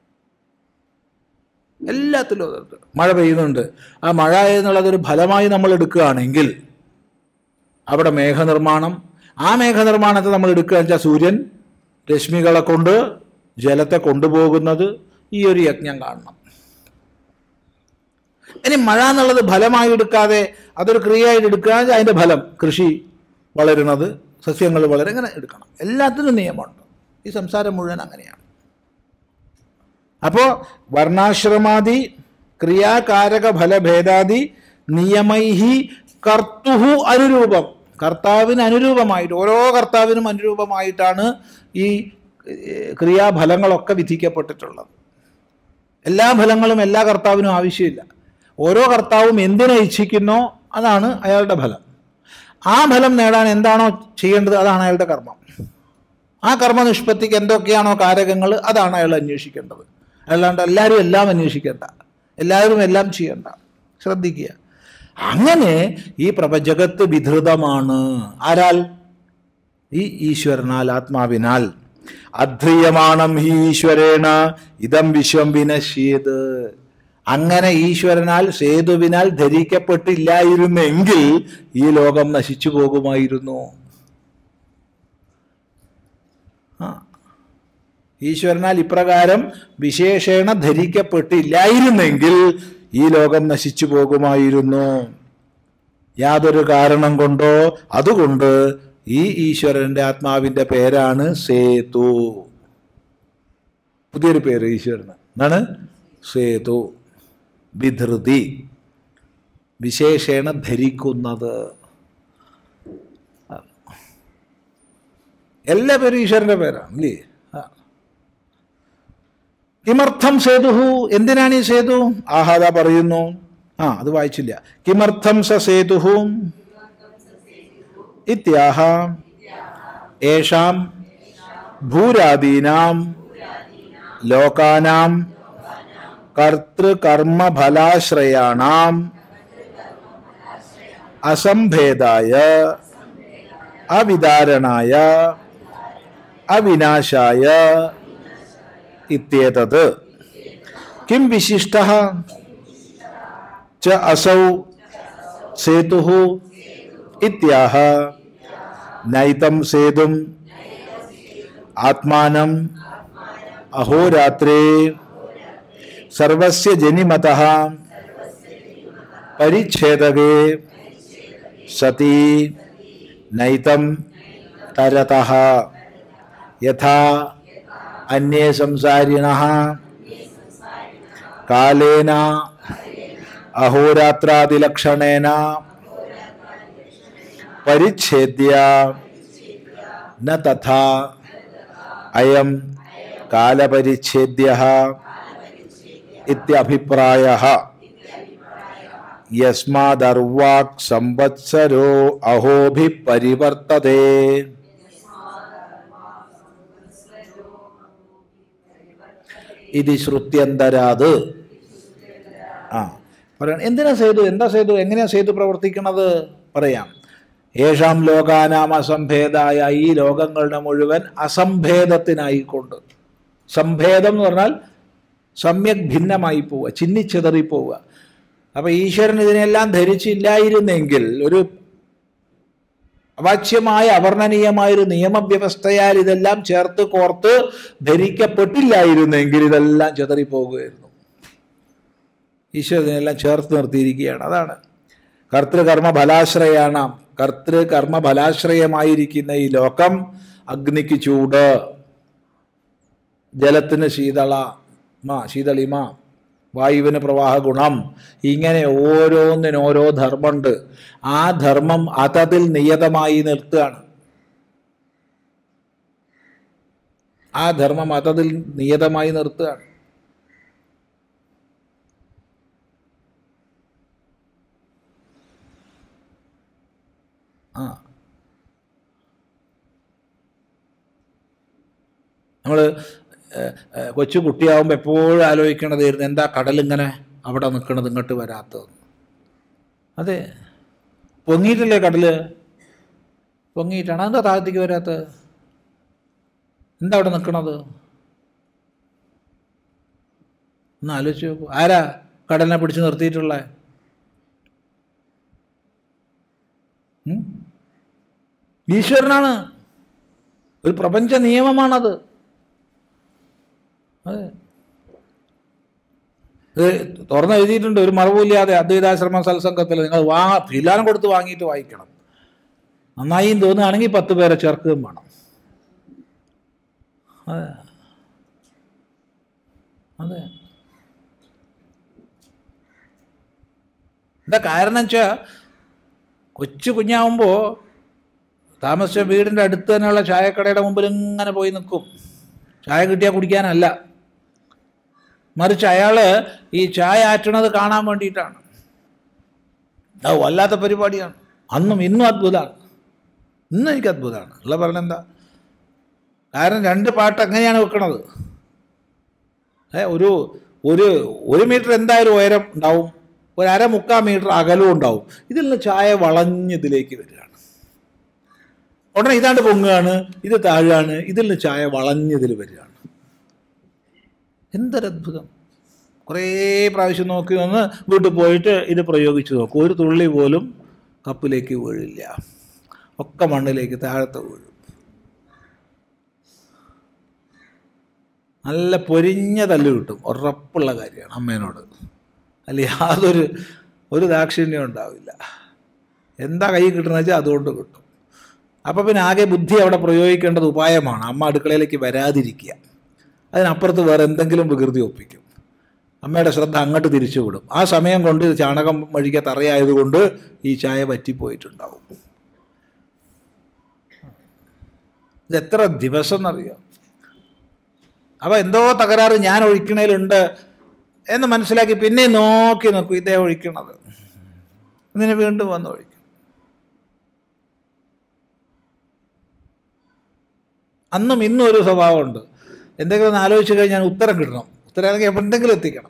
എല്ലാത്തിലും അതുണ്ട് മഴ പെയ്യുന്നുണ്ട് ആ മഴ എന്നുള്ളതൊരു ഫലമായി നമ്മൾ എടുക്കുകയാണെങ്കിൽ അവിടെ മേഘനിർമ്മാണം ആ മേഘനിർമ്മാണത്തെ നമ്മൾ എടുക്കുക വെച്ചാൽ സൂര്യൻ രശ്മികളെ കൊണ്ട് ജലത്തെ കൊണ്ടുപോകുന്നത് ഈ ഒരു യജ്ഞം കാണണം ഇനി മഴ എന്നുള്ളത് ഫലമായി എടുക്കാതെ അതൊരു ക്രിയയായിട്ട് എടുക്കുക അതിൻ്റെ ഫലം കൃഷി വളരുന്നത് സസ്യങ്ങൾ വളരെ ഇങ്ങനെ എടുക്കണം എല്ലാത്തിനും നിയമമുണ്ട് ഈ സംസാരം മുഴുവൻ അങ്ങനെയാണ് അപ്പോൾ വർണ്ണാശ്രമാദി ക്രിയാകാരക ഫലഭേദാദി നിയമൈഹി കർത്തുഹു അനുരൂപം കർത്താവിന് അനുരൂപമായിട്ട് ഓരോ കർത്താവിനും അനുരൂപമായിട്ടാണ് ഈ ഏഹ്, ക്രിയാഫലങ്ങളൊക്കെ വിധിക്കപ്പെട്ടിട്ടുള്ളത് എല്ലാ ഫലങ്ങളും എല്ലാ കർത്താവിനും ആവശ്യമില്ല ഓരോ കർത്താവും എന്തിനെ ഇച്ഛിക്കുന്നോ അതാണ് അയാളുടെ ഫലം ആ ഫലം നേടാൻ എന്താണോ ചെയ്യേണ്ടത് അതാണ് അയാളുടെ കർമ്മം ആ കർമ്മനിഷ്പത്തിക്ക് എന്തൊക്കെയാണോ കാരകങ്ങൾ അതാണ് അയാൾ അന്വേഷിക്കേണ്ടത് അല്ലാണ്ട് എല്ലാവരും എല്ലാം അന്വേഷിക്കേണ്ട എല്ലാവരും എല്ലാം ചെയ്യണ്ട ശ്രദ്ധിക്കുക അങ്ങനെ ഈ പ്രപഞ്ചകത്ത് വിധൃതമാണ് ആരാൽ ഈ ഈശ്വരനാൽ ആത്മാവിനാൽ അധ്രിയമാണം ഹി ഈശ്വരേണ ഇതം വിശ്വം വിനശ്യത് അങ്ങനെ ഈശ്വരനാൽ സേതുവിനാൽ ധരിക്കപ്പെട്ടില്ലായിരുന്നെങ്കിൽ ഈ ലോകം നശിച്ചു പോകുമായിരുന്നു ആ ഈശ്വരനാൽ ഇപ്രകാരം വിശേഷേണ ധരിക്കപ്പെട്ടില്ലായിരുന്നെങ്കിൽ ഈ ലോകം നശിച്ചു പോകുമായിരുന്നു യാതൊരു കാരണം കൊണ്ടോ അതുകൊണ്ട് ഈ ഈശ്വരന്റെ ആത്മാവിന്റെ പേരാണ് സേതു പുതിയൊരു പേര് ഈശ്വരന് എന്താണ് സേതു വിധൃതി വിശേഷേണ ധരിക്കുന്നത് എല്ലാ പേരും ഈശ്വരന്റെ പേരാണ് അല്ലേ ആ. കിമർത്ഥം സേതുഹു എന്തിനാണ് ഈ സേതു ആഹാദ പറയുന്നു ആ അത് വായിച്ചില്ല കിമർത്ഥം സ സേതുഹു ഇത്യാഹ ഏഷാം ഭൂരാദീനാം ലോകാനാം കർത്തൃകർമ്മഫലാശ്രയാണാം അസംഭേദായ അവിതാരണായ അവിനാശായ ഇത്യേതത് കിം വിശിഷ്ട ച അസൗ സേതു ഇത്യാഹ നൈതം സേതും ആത്മാനം അഹോരാത്രേ സർവസ്യ ജനിമതഃ പരിച്ഛേദകേ സതി നൈതം തരതഃ യഥാ അന്യേ സംസാരിണഃ കാലേന അഹോരാത്രാദിലക്ഷണേന പരിച്ഛേദ്യ ന തഥാ അയം കാലപരിച്ഛേദ്യഃ ഇത്യഭിപ്രായഃ യസ്മാദർവാക് സംവത്സരോ അഹോഭി പരിവർത്തതേ ഇത് ശ്രുത്യന്തരാത് ആ പറയണം എന്തിനാ സേതു എന്താ സേതു എങ്ങനെയാ സേതു പ്രവർത്തിക്കുന്നത് പറയാം ഏഷാം ലോകാനാം അസംഭേദായ ഈ ലോകങ്ങളുടെ മുഴുവൻ അസംഭേദത്തിനായിക്കൊണ്ട് സംഭേദം എന്ന് പറഞ്ഞാൽ സമ്യക് ഭിന്നമായി പോവുക ചിന്നിച്ചിതറി പോവുക അപ്പൊ ഈശ്വരൻ ഇതിനെല്ലാം ധരിച്ചില്ലായിരുന്നെങ്കിൽ ഒരു അവാച്യമായ അവർണ്ണനീയമായ ഒരു നിയമവ്യവസ്ഥയാൽ ഇതെല്ലാം ചേർത്ത് കോർത്ത് ധരിക്കപ്പെട്ടില്ലായിരുന്നെങ്കിൽ ഇതെല്ലാം ചിതറിപ്പോകുമായിരുന്നു ഈശ്വരൻ ഇതിനെല്ലാം ചേർത്ത് നിർത്തിയിരിക്കുകയാണ് അതാണ് കർത്തൃകർമ്മ ഫലാശ്രയാണ് കർത്തൃകർമ്മ ഫലാശ്രയമായിരിക്കുന്ന ഈ ലോകം അഗ്നിക്ക് ചൂട് ജലത്തിന് ശീതള മ ശീതളിമ വായുവിന് പ്രവാഹ ഗുണം ഇങ്ങനെ ഓരോന്നിനും ഓരോ ധർമ്മമുണ്ട് ആ ധർമ്മം അതതിൽ നിയതമായി നിർത്തുകയാണ് ആ ധർമ്മം അതതിൽ നിയതമായി നിർത്തുകയാണ് ആ നമ്മൾ കൊച്ചു കുട്ടിയാവുമ്പോൾ എപ്പോഴും ആലോചിക്കണതായിരുന്നു എന്താ കടലിങ്ങനെ അവിടെ നിൽക്കണത് ഇങ്ങോട്ട് വരാത്തത് അതെ പൊങ്ങിയിട്ടല്ലേ കടല് പൊങ്ങിയിട്ടാണ് എന്താ താഴത്തേക്ക് വരാത്തത് എന്താ അവിടെ നിൽക്കണത് ഒന്ന് ആലോചിച്ച് നോക്കൂ ആരാ കടലിനെ പിടിച്ച് നിർത്തിയിട്ടുള്ള ഈശ്വരനാണ് ഒരു പ്രപഞ്ച നിയമമാണത് അതെ ഇത് തുറന്ന് എഴുതിയിട്ടുണ്ട് ഒരു മറവില്ലാതെ അദ്വൈതാശ്രമ സത്സംഗത്തിൽ നിങ്ങൾ വാ ഫിലാനം കൊടുത്ത് വാങ്ങിയിട്ട് വായിക്കണം നന്നായും തോന്നുകയാണെങ്കിൽ പത്ത് പേരെ ചേർക്കുകയും വേണം അതെ അതെ എന്താ കാരണം വെച്ചാൽ കൊച്ചു കുഞ്ഞാവുമ്പോൾ താമസിച്ച വീടിൻ്റെ അടുത്ത് തന്നെയുള്ള ചായക്കടയുടെ മുമ്പിൽ ഇങ്ങനെ പോയി നിൽക്കും ചായ കിട്ടിയാൽ കുടിക്കാനല്ല മറിച്ച് അയാൾ ഈ ചായ ആറ്റണത് കാണാൻ വേണ്ടിയിട്ടാണ് അത് വല്ലാത്ത പരിപാടിയാണ് അന്നും ഇന്നും അത്ഭുതമാണ് ഇന്നും എനിക്ക് അത്ഭുതമാണ് ഉള്ള പറഞ്ഞെന്താ കാരണം രണ്ട് പാട്ട് എങ്ങനെയാണ് വെക്കണത് ഏ ഒരു ഒരു ഒരു മീറ്റർ എന്തായാലും ഉയരം ഉണ്ടാവും ഒരു അര മുക്കാൽ മീറ്റർ അകലവും ഉണ്ടാവും ഇതിൽ നിന്ന് ചായ വളഞ്ഞതിലേക്ക് വരികയാണ് ഉടനെ ഇതാണ്ട് പൊങ്ങുകയാണ് ഇത് താഴുകയാണ് ഇതിൽ നിന്ന് ചായ വളഞ്ഞതിൽ വരികയാണ് എന്തൊരത്ഭുതം കുറേ പ്രാവശ്യം നോക്കി വന്ന് വീട്ടിൽ പോയിട്ട് ഇത് പ്രയോഗിച്ച് നോക്കും ഒരു തുള്ളി പോലും കപ്പിലേക്ക് വീഴില്ല ഒക്കെ മണ്ണിലേക്ക് താഴത്തെ വീഴും നല്ല പൊരിഞ്ഞ തല്ല് കിട്ടും ഉറപ്പുള്ള കാര്യമാണ് അമ്മേനോട് അല്ല യാതൊരു ഒരു ദാക്ഷിണ്യം ഉണ്ടാവില്ല എന്താ കൈ കിട്ടുന്നത് വെച്ചാൽ അതുകൊണ്ട് കിട്ടും അപ്പോൾ പിന്നെ ആകെ ബുദ്ധി അവിടെ പ്രയോഗിക്കേണ്ടത് ഉപായമാണ് അമ്മ അടുക്കളയിലേക്ക് വരാതിരിക്കുക അതിനപ്പുറത്ത് വേറെ എന്തെങ്കിലും വികൃതി ഒപ്പിക്കും അമ്മയുടെ ശ്രദ്ധ അങ്ങോട്ട് തിരിച്ചു വിടും ആ സമയം കൊണ്ട് ഇത് ചാണകം വഴിക്ക തറയായതുകൊണ്ട് ഈ ചായ പറ്റിപ്പോയിട്ടുണ്ടാവും ഇത് എത്ര ദിവസം എന്നറിയാം അപ്പോൾ എന്തോ തകരാറ് ഞാൻ ഒഴിക്കണേലുണ്ട് എന്ന് മനസ്സിലാക്കി പിന്നെ നോക്കി നോക്കും ഇതേ ഒഴിക്കണത് ഇതിന് വീണ്ടും വന്ന് ഒഴിക്കും അന്നും ഇന്നും ഒരു സ്വഭാവമുണ്ട് എന്തെങ്കിലും ഒന്ന് ആലോചിച്ച് കഴിഞ്ഞാൽ ഉത്തരം കിട്ടണം ഉത്തരം അല്ലെങ്കിൽ എവിടെങ്കിലും എത്തിക്കണം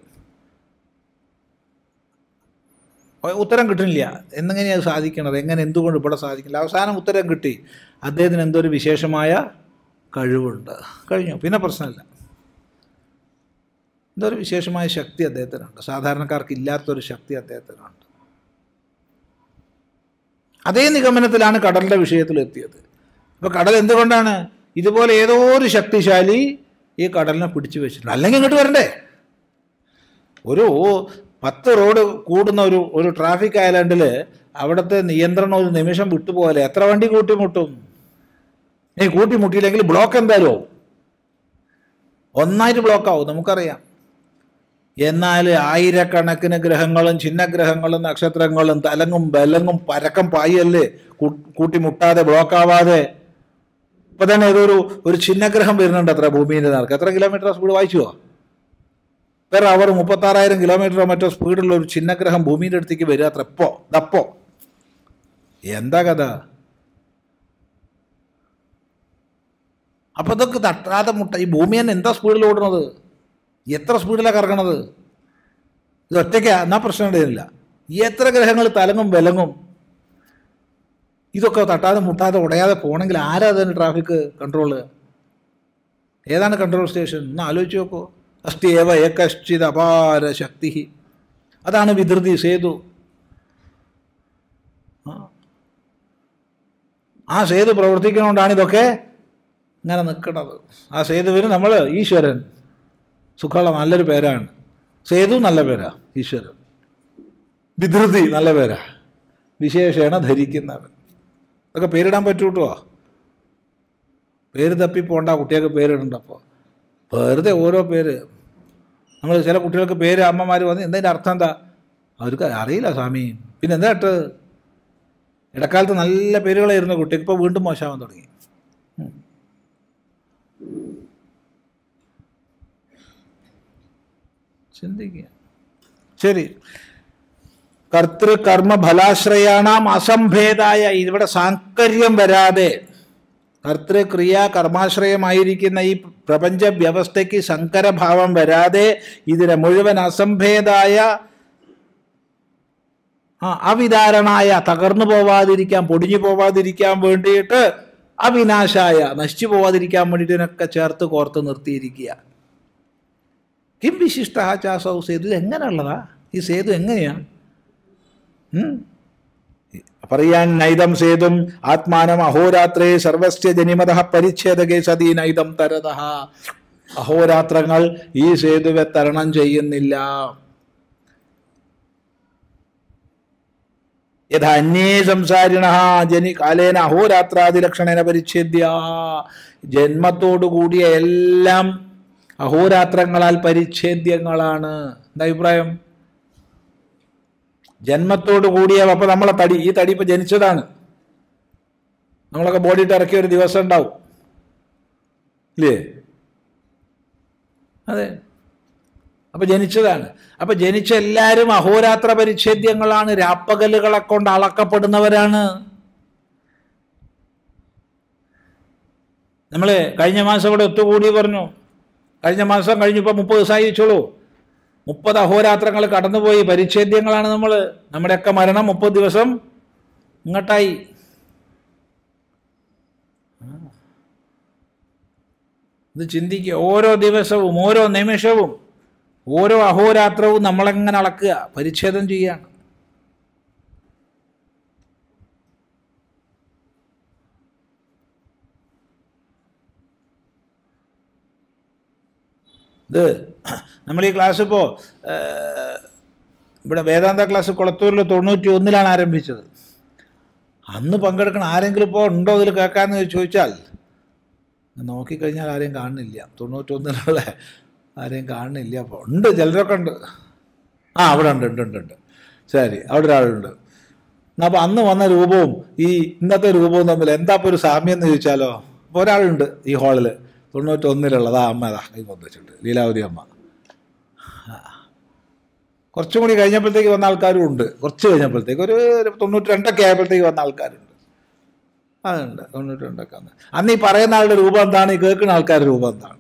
ഒ- ഉത്തരം കിട്ടുന്നില്ല എന്നെങ്ങനെയാണ് സാധിക്കണത് എങ്ങനെ എന്തുകൊണ്ട് ഇവിടെ സാധിക്കില്ല അവസാനം ഉത്തരം കിട്ടി അദ്ദേഹത്തിന് എന്തോ ഒരു വിശേഷമായ കഴിവുണ്ട് കഴിഞ്ഞു പിന്നെ പ്രശ്നമില്ല എന്തോ ഒരു വിശേഷമായ ശക്തി അദ്ദേഹത്തിനുണ്ട് സാധാരണക്കാർക്ക് ഇല്ലാത്തൊരു ശക്തി അദ്ദേഹത്തിനുണ്ട് അതേ നിഗമനത്തിലാണ് കടലിൻ്റെ വിഷയത്തിൽ എത്തിയത് അപ്പോൾ കടൽ എന്തുകൊണ്ടാണ് ഇതുപോലെ ഏതോ ഒരു ശക്തിശാലി ഈ കടലിനെ പിടിച്ചു വെച്ചിട്ടുണ്ട് അല്ലെങ്കിൽ ഇങ്ങോട്ട് വരണ്ടേ ഒരു പത്ത് റോഡ് കൂടുന്ന ഒരു ഒരു ട്രാഫിക് ഐലൻഡിൽ അവിടുത്തെ നിയന്ത്രണം ഒരു നിമിഷം വിട്ടുപോലെ എത്ര വണ്ടി കൂട്ടിമുട്ടും ഈ കൂട്ടിമുട്ടിയില്ലെങ്കിൽ ബ്ലോക്ക് എന്തായാലും ആവും ഒന്നായിട്ട് ബ്ലോക്ക് ആവും നമുക്കറിയാം എന്നാൽ ആയിരക്കണക്കിന് ഗ്രഹങ്ങളും ചിഹ്നഗ്രഹങ്ങളും നക്ഷത്രങ്ങളും തലങ്ങും ബലങ്ങും പരക്കം പായല്ലേ കൂ- കൂട്ടിമുട്ടാതെ ബ്ലോക്ക് ആവാതെ ഇപ്പൊ തന്നെ ഏതൊരു ഒരു ചിഹ്നഗ്രഹം വരുന്നുണ്ട് അത്ര ഭൂമിയുടെ നേർക്ക് എത്ര കിലോമീറ്റർ സ്പീഡ് വായിച്ചുവോ പെർ അവർ മുപ്പത്താറായിരം കിലോമീറ്ററോ മറ്റോ സ്പീഡുള്ള ഒരു ചിഹ്നഗ്രഹം ഭൂമിയുടെ അടുത്തേക്ക് വരിക അത്ര എപ്പോ ദപ്പോ എന്താ കഥ അപ്പൊ ഇതൊക്കെ തട്ടാതെ മുട്ട ഈ ഭൂമി തന്നെ എന്താ സ്പീഡിൽ ഓടുന്നത് എത്ര സ്പീഡിലാണ് കറങ്ങണത് ഇത് ഒറ്റയ്ക്ക് എന്നാ പ്രശ്നം ഉണ്ടായിരുന്നില്ല എത്ര ഗ്രഹങ്ങൾ തലങ്ങും വിലങ്ങും ഇതൊക്കെ തട്ടാതെ മുട്ടാതെ ഉടയാതെ പോകണമെങ്കിൽ ആരാ അതിന് ട്രാഫിക് കൺട്രോള് ഏതാണ് കൺട്രോൾ സ്റ്റേഷൻ ഒന്ന് ആലോചിച്ച് നോക്കൂ അസ്തിയേവ ഏകശ്ചിത് അപാര ശക്തി അതാണ് വിധൃതി സേതു ആ. ആ സേതു പ്രവർത്തിക്കുന്നതുകൊണ്ടാണ് ഇതൊക്കെ ഇങ്ങനെ നിൽക്കുന്നത് ആ സേതുവിന് നമ്മൾ ഈശ്വരൻ സുഖമുള്ള നല്ലൊരു പേരാണ് സേതു നല്ല പേരാ ഈശ്വരൻ വിധൃതി നല്ല പേരാ വിശേഷേണ ധരിക്കുന്നവൻ അതൊക്കെ പേരിടാൻ പറ്റൂട്ടോ പേര് തപ്പി പോണ്ട കുട്ടിയൊക്കെ പേരിടണ്ട അപ്പോൾ വെറുതെ ഓരോ പേര് നമ്മൾ ചില കുട്ടികൾക്ക് പേര് അമ്മമാർ വന്ന് എന്തതിൻ്റെ അർത്ഥം എന്താ അവർക്ക് അറിയില്ല സ്വാമി പിന്നെ എന്താ ഇട്ട് ഇടക്കാലത്ത് നല്ല പേരുകളായിരുന്നു കുട്ടിക്ക് ഇപ്പോൾ വീണ്ടും മോശമാവാൻ തുടങ്ങി ഉം. ചിന്തിക്കുക ശരി കർത്തൃ കർമ്മ ഫലാശ്രയാണാം അസംഭേദായ ഇവിടെ സാങ്കര്യം വരാതെ കർത്തൃക്രിയ കർമാശ്രയമായിരിക്കുന്ന ഈ പ്രപഞ്ച വ്യവസ്ഥയ്ക്ക് സങ്കരഭാവം വരാതെ ഇതിനെ മുഴുവൻ അസംഭേദായ ആ അവിതാരണായ തകർന്നു പോവാതിരിക്കാൻ പൊടിഞ്ഞു പോവാതിരിക്കാൻ വേണ്ടിയിട്ട് അവിനാശായ നശിച്ചു പോവാതിരിക്കാൻ വേണ്ടിയിട്ട് ഇതിനൊക്കെ ചേർത്ത് കോർത്ത് നിർത്തിയിരിക്കുക കിം വിശിഷ്ട ചാസൗ സേതു ഇത് എങ്ങനെയുള്ളതാ ഈ സേതു എങ്ങനെയാണ് ഉം? പറയാൻ നൈതം സേതും ആത്മാനം അഹോരാത്രേ സർവസ്യ ജനിമത പരിച്ഛേദകേ സതി നൈതം തരത അഹോരാത്രങ്ങൾ ഈ സേതുവെ തരണം ചെയ്യുന്നില്ല യഥാ അന്യേ സംസാരിണ ജനി കാലേന അഹോരാത്രാദിലക്ഷണേന പരിച്ഛേദ്യ ജന്മത്തോടു കൂടിയ എല്ലാം അഹോരാത്രങ്ങളാൽ പരിച്ഛേദ്യങ്ങളാണ് എന്താ അഭിപ്രായം ജന്മത്തോടു കൂടിയ അപ്പൊ നമ്മളെ തടി ഈ തടി ഇപ്പൊ ജനിച്ചതാണ് നമ്മളൊക്കെ ബോഡിയിട്ട് ഇറക്കിയ ഒരു ദിവസം ഉണ്ടാവും ഇല്ലേ അതെ അപ്പൊ ജനിച്ചതാണ് അപ്പൊ ജനിച്ച എല്ലാവരും അഹോരാത്ര പരിച്ഛേദ്യങ്ങളാണ് രാപ്പകലുകളെ കൊണ്ട് അളക്കപ്പെടുന്നവരാണ് നമ്മൾ കഴിഞ്ഞ മാസം ഇവിടെ ഒത്തുകൂടി പറഞ്ഞു കഴിഞ്ഞ മാസം കഴിഞ്ഞപ്പോൾ മുപ്പത് ദിവസമായി വെച്ചോളൂ മുപ്പത് അഹോരാത്രങ്ങൾ കടന്നുപോയി പരിച്ഛേദ്യങ്ങളാണ് നമ്മൾ നമ്മുടെയൊക്കെ മരണം മുപ്പത് ദിവസം ഇങ്ങോട്ടായി ഇത് ചിന്തിക്കുക ഓരോ ദിവസവും ഓരോ നിമിഷവും ഓരോ അഹോരാത്രവും നമ്മളെങ്ങനെ അളക്കുക പരിച്ഛേദം ചെയ്യാണ് ഇത് നമ്മൾ ഈ ക്ലാസ് ഇപ്പോൾ ഇവിടെ വേദാന്ത ക്ലാസ് കുളത്തൂരിൽ തൊണ്ണൂറ്റി ഒന്നിലാണ് ആരംഭിച്ചത് അന്ന് പങ്കെടുക്കണം ആരെങ്കിലും ഇപ്പോൾ ഉണ്ടോ ഇതിൽ കേൾക്കാമെന്ന് ചോദിച്ചാൽ നോക്കിക്കഴിഞ്ഞാൽ ആരെയും കാണുന്നില്ല തൊണ്ണൂറ്റൊന്നിലുള്ള ആരെയും കാണുന്നില്ല അപ്പോൾ ഉണ്ട് ചിലരൊക്കെ ഉണ്ട് ആ അവിടെ ഉണ്ട് ഉണ്ട് ഉണ്ട് ഉണ്ട് ശരി അവിടെ ഒരാളുണ്ട് എന്നാ അപ്പോൾ അന്ന് വന്ന രൂപവും ഈ ഇന്നത്തെ രൂപവും തമ്മിൽ എന്താ ഇപ്പോൾ ഒരു സാമ്യം എന്ന് ചോദിച്ചാലോ അപ്പോൾ ഒരാളുണ്ട് ഈ ഹാളിൽ തൊണ്ണൂറ്റൊന്നിലുള്ളത് ആ അമ്മ അതാ കൈ വന്നിട്ടുണ്ട് ലീലാവതി അമ്മ ആ. കുറച്ചും കൂടി കഴിഞ്ഞപ്പോഴത്തേക്ക് വന്ന ആൾക്കാരും ഉണ്ട് കുറച്ച് കഴിഞ്ഞപ്പോഴത്തേക്ക് ഒരു ഒരു തൊണ്ണൂറ്റി രണ്ടൊക്കെ ആയപ്പോഴത്തേക്ക് വന്ന ആൾക്കാരുണ്ട് അതുണ്ട് തൊണ്ണൂറ്റി രണ്ടൊക്കെ വന്ന് അന്ന് ഈ പറയുന്ന ആളുടെ രൂപം എന്താണ് ഈ കേൾക്കുന്ന ആൾക്കാരുടെ രൂപം എന്താണ്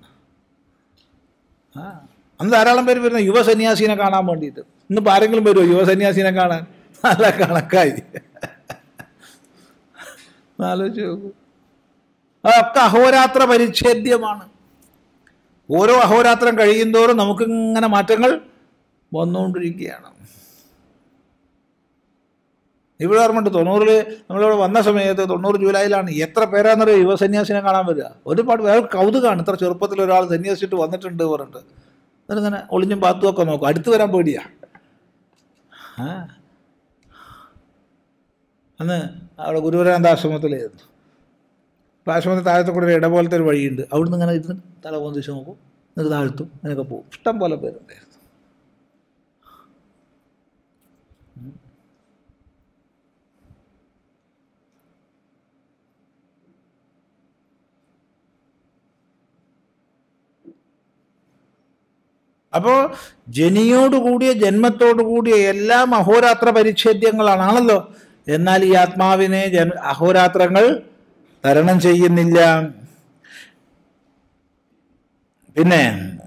ആ അന്ന് ധാരാളം പേര് വരുന്ന യുവ സന്യാസിനെ കാണാൻ വേണ്ടിയിട്ട് ഇന്നിപ്പോൾ ആരെങ്കിലും വരുമോ യുവ സന്യാസിനെ കാണാൻ നല്ല കണക്കായി ആലോചിച്ച് നോക്കൂ അതൊക്കെ അഹോരാത്ര പരിച്ഛേദ്യമാണ് ഓരോ അഹോരാത്രം കഴിയുന്തോറും നമുക്കിങ്ങനെ മാറ്റങ്ങൾ വന്നുകൊണ്ടിരിക്കുകയാണ് ഇവിടെ ഓർമ്മയുണ്ട് തൊണ്ണൂറിൽ നമ്മളിവിടെ വന്ന സമയത്ത് തൊണ്ണൂറ് ജൂലൈയിലാണ് എത്ര പേരാന്നറിയോ യുവസന്യാസിനെ കാണാൻ വരിക ഒരുപാട് വേറെ കൗതുകമാണ് ഇത്ര ചെറുപ്പത്തിൽ ഒരാൾ സന്യാസിച്ചിട്ട് വന്നിട്ടുണ്ട് പറഞ്ഞിട്ട് എന്നിട്ട് ഇങ്ങനെ ഒളിഞ്ഞും പാത്തും ഒക്കെ നോക്കും അടുത്ത് വരാൻ പേടിയാ ആ അന്ന് അവിടെ ഗുരുവരാനന്ദ ആശ്രമത്തിലായിരുന്നു അപ്പോൾ ആശ്രമത്തിൽ താഴത്തെ കൂടെ ഒരു ഇടപോലത്തെ ഒരു വഴിയുണ്ട് അവിടുന്ന് ഇങ്ങനെ ഇരുന്ന് തല പൊന്തിച്ച് നോക്കും എന്നിട്ട് താഴ്ത്തും അങ്ങനെയൊക്കെ പോകും ഇഷ്ടം പോലെ പേരുണ്ടായിരുന്നു അപ്പോൾ ജനിയോട് കൂടിയ ജന്മത്തോടു കൂടിയ എല്ലാം അഹോരാത്ര പരിച്ഛേദ്യങ്ങളാണല്ലോ എന്നാൽ ഈ ആത്മാവിനെ ജൻ അഹോരാത്രങ്ങൾ തരണം ചെയ്യുന്നില്ല പിന്നെ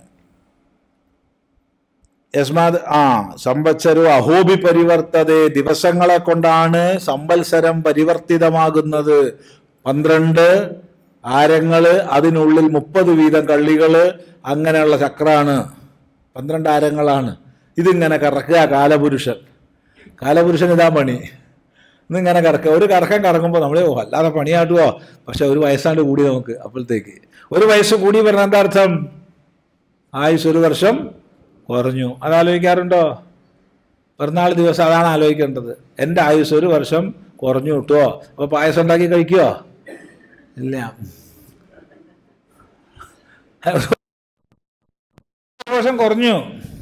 യസ്മാത് ആ സംവത്സരോ അഹോബി പരിവർത്തതെ ദിവസങ്ങളെ കൊണ്ടാണ് സംവത്സരം പരിവർത്തിതമാകുന്നത് പന്ത്രണ്ട് ആരങ്ങള് അതിനുള്ളിൽ മുപ്പത് വീതം കള്ളികള് അങ്ങനെയുള്ള ചക്രാണ് പന്ത്രണ്ട് ആരങ്ങളാണ് ഇതിങ്ങനെ കറക്കുക കാലപുരുഷൻ കാലപുരുഷൻ ഇതാ പണി ഇന്നിങ്ങനെ കറക്കുക ഒരു കറക്കം കറങ്ങുമ്പോൾ നമ്മൾ ഓ അല്ലാതെ പണിയാട്ടുവോ പക്ഷെ ഒരു വയസ്സാണ്ട് കൂടി നമുക്ക് അപ്പോഴത്തേക്ക് ഒരു വയസ്സ് കൂടി പറഞ്ഞ എന്താ അർത്ഥം ആയുസ് ഒരു വർഷം കുറഞ്ഞു അത് ആലോചിക്കാറുണ്ടോ പിറന്നാൾ ദിവസം അതാണ് ആലോചിക്കേണ്ടത് എൻ്റെ ആയുസ് ഒരു വർഷം കുറഞ്ഞു കിട്ടുമോ അപ്പോൾ പായസം ഉണ്ടാക്കി കഴിക്കുമോ ഇല്ല ഒരു വർഷം കുറഞ്ഞു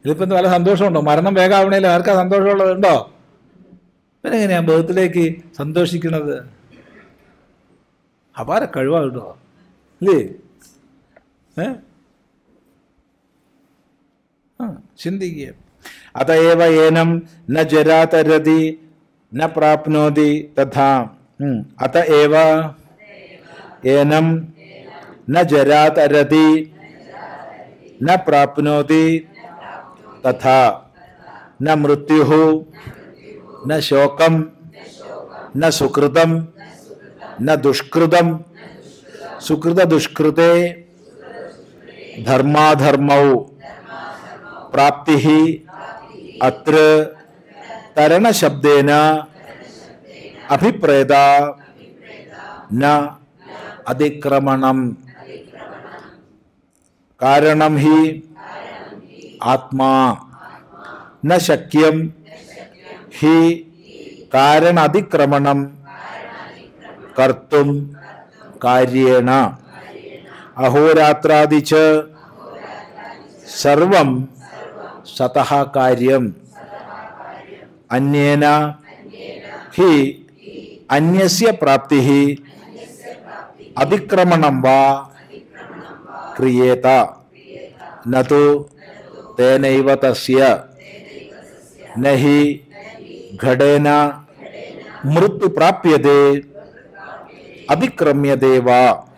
ഇതിപ്പോ എന്ത് വല്ല സന്തോഷമുണ്ടോ മരണം വേഗം ആവണേലും ആർക്കാ സന്തോഷമുള്ളത് ഉണ്ടോ പിന്നെ എങ്ങനെയാ ബോധത്തിലേക്ക് സന്തോഷിക്കുന്നത് അപാര കഴിവാ കേട്ടോ അല്ലേ ഏ ആ, ചിന്തിക്കുക അതേവ ഏനം ന ജരാതരതി ന പ്രാപ്നോതി തഥാ ഉം. അത ഏവ ഏനം ന ജരാതരതി ന പ്രാപ്നോതി തഥാ ന മൃത്യു ന ശോകം ന സുകൃതം ന ദുഷ്കൃതം സുകൃത ദുഷ്കൃതേ ധർമാധർമ്മൗ പ്രാപ്തി അത്ര തരണശബ്ദേന അഭിപ്രേത ന അതിക്രമണം കാരണം ഹി ആത്മാ ന ശക്യം ഹി കാരണതിക്രമണം കർത്തും കാര്യേണ അഹോരാത്രാദി ച സർവം സതഃ കാര്യം അന്യേന ഹി അന്യസ്യ പ്രാപ്തി അതിക്രമണം വാ ക്രിയേത നതു തേനൈവ തസ്യ നഹി ഘടേന മൃത്യു പ്രാപ്യത്തെ അതിക്രമ്യത്തെ വാ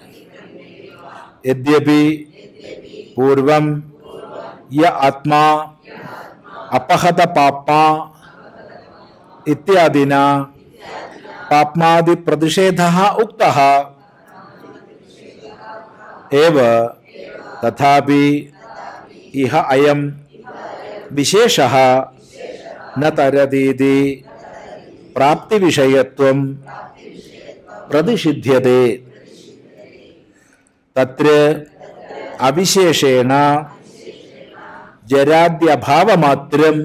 യദ്യപി പൂർവം യ ആത്മാ അപഹത പാപ്മാ ഇത്യാദിന പാപ്മാദി പ്രതിഷേധ ഉക്ത ഏവ തഥാപി ഇഹ അയം വിശേഷ ന തരതീതി പ്രാപ്തിവിഷയത്വം പ്രതിഷിധ്യത്തെ തത്ര അവിശേഷേണ ജരാദ്യഭാവമാത്രം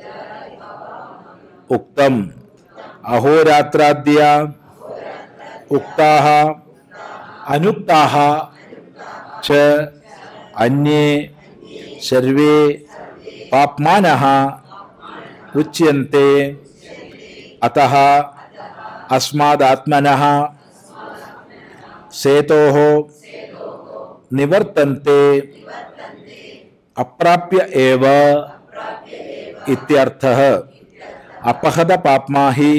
ഉക്തം അഹോരാത്രാദ്യ ഉക്താഹ അനുക്താഹ ച അന്യേ സർവേ പാപ്മാനഃ ഉച്യന്തെ അതഃ അസ്മാദാത്മനഃ സേതോः നിവർത്തन्ते അപ്രാപ്യ ഏവ ഇത്യർത്ഥः അപഹത പാപ്മാ ഹി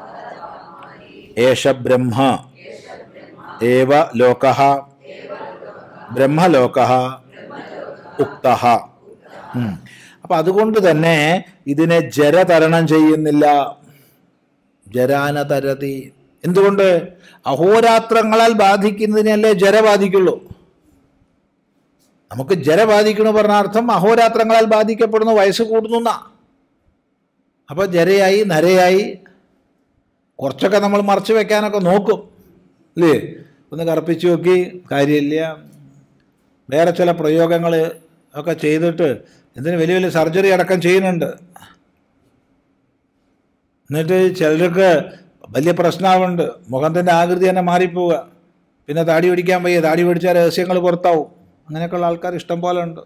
ഏഷ ബ്രഹ്മ ഏവ ലോകഃ ബ്രഹ്മലോകഃ ഉക്തഃ ഉം. അപ്പൊ അതുകൊണ്ട് തന്നെ ഇതിനെ ജര തരണം ചെയ്യുന്നില്ല ജരാന തരതി എന്തുകൊണ്ട് അഹോരാത്രങ്ങളാൽ ബാധിക്കുന്നതിനല്ലേ ജര ബാധിക്കുള്ളൂ നമുക്ക് ജര ബാധിക്കണു പറഞ്ഞ അർത്ഥം അഹോരാത്രങ്ങളാൽ ബാധിക്കപ്പെടുന്നു വയസ്സ് കൂടുന്നു എന്നാ അപ്പൊ ജരയായി നരയായി കുറച്ചൊക്കെ നമ്മൾ മറച്ചു വെക്കാനൊക്കെ നോക്കും അല്ലേ ഒന്ന് കറുപ്പിച്ച് നോക്കി കാര്യമില്ല വേറെ ചില പ്രയോഗങ്ങൾ ഒക്കെ ചെയ്തിട്ട് ഇതിന് വലിയ വലിയ സർജറി അടക്കം ചെയ്യുന്നുണ്ട് എന്നിട്ട് ചിലർക്ക് വലിയ പ്രശ്നമാവുന്നുണ്ട് മുഖത്തിൻ്റെ ആകൃതി തന്നെ മാറിപ്പോവുക പിന്നെ താടി പിടിക്കാൻ വയ്യ താടി പിടിച്ചാൽ രഹസ്യങ്ങൾ പുറത്താവും അങ്ങനെയൊക്കെയുള്ള ആൾക്കാർ ഇഷ്ടം പോലെ ഉണ്ട്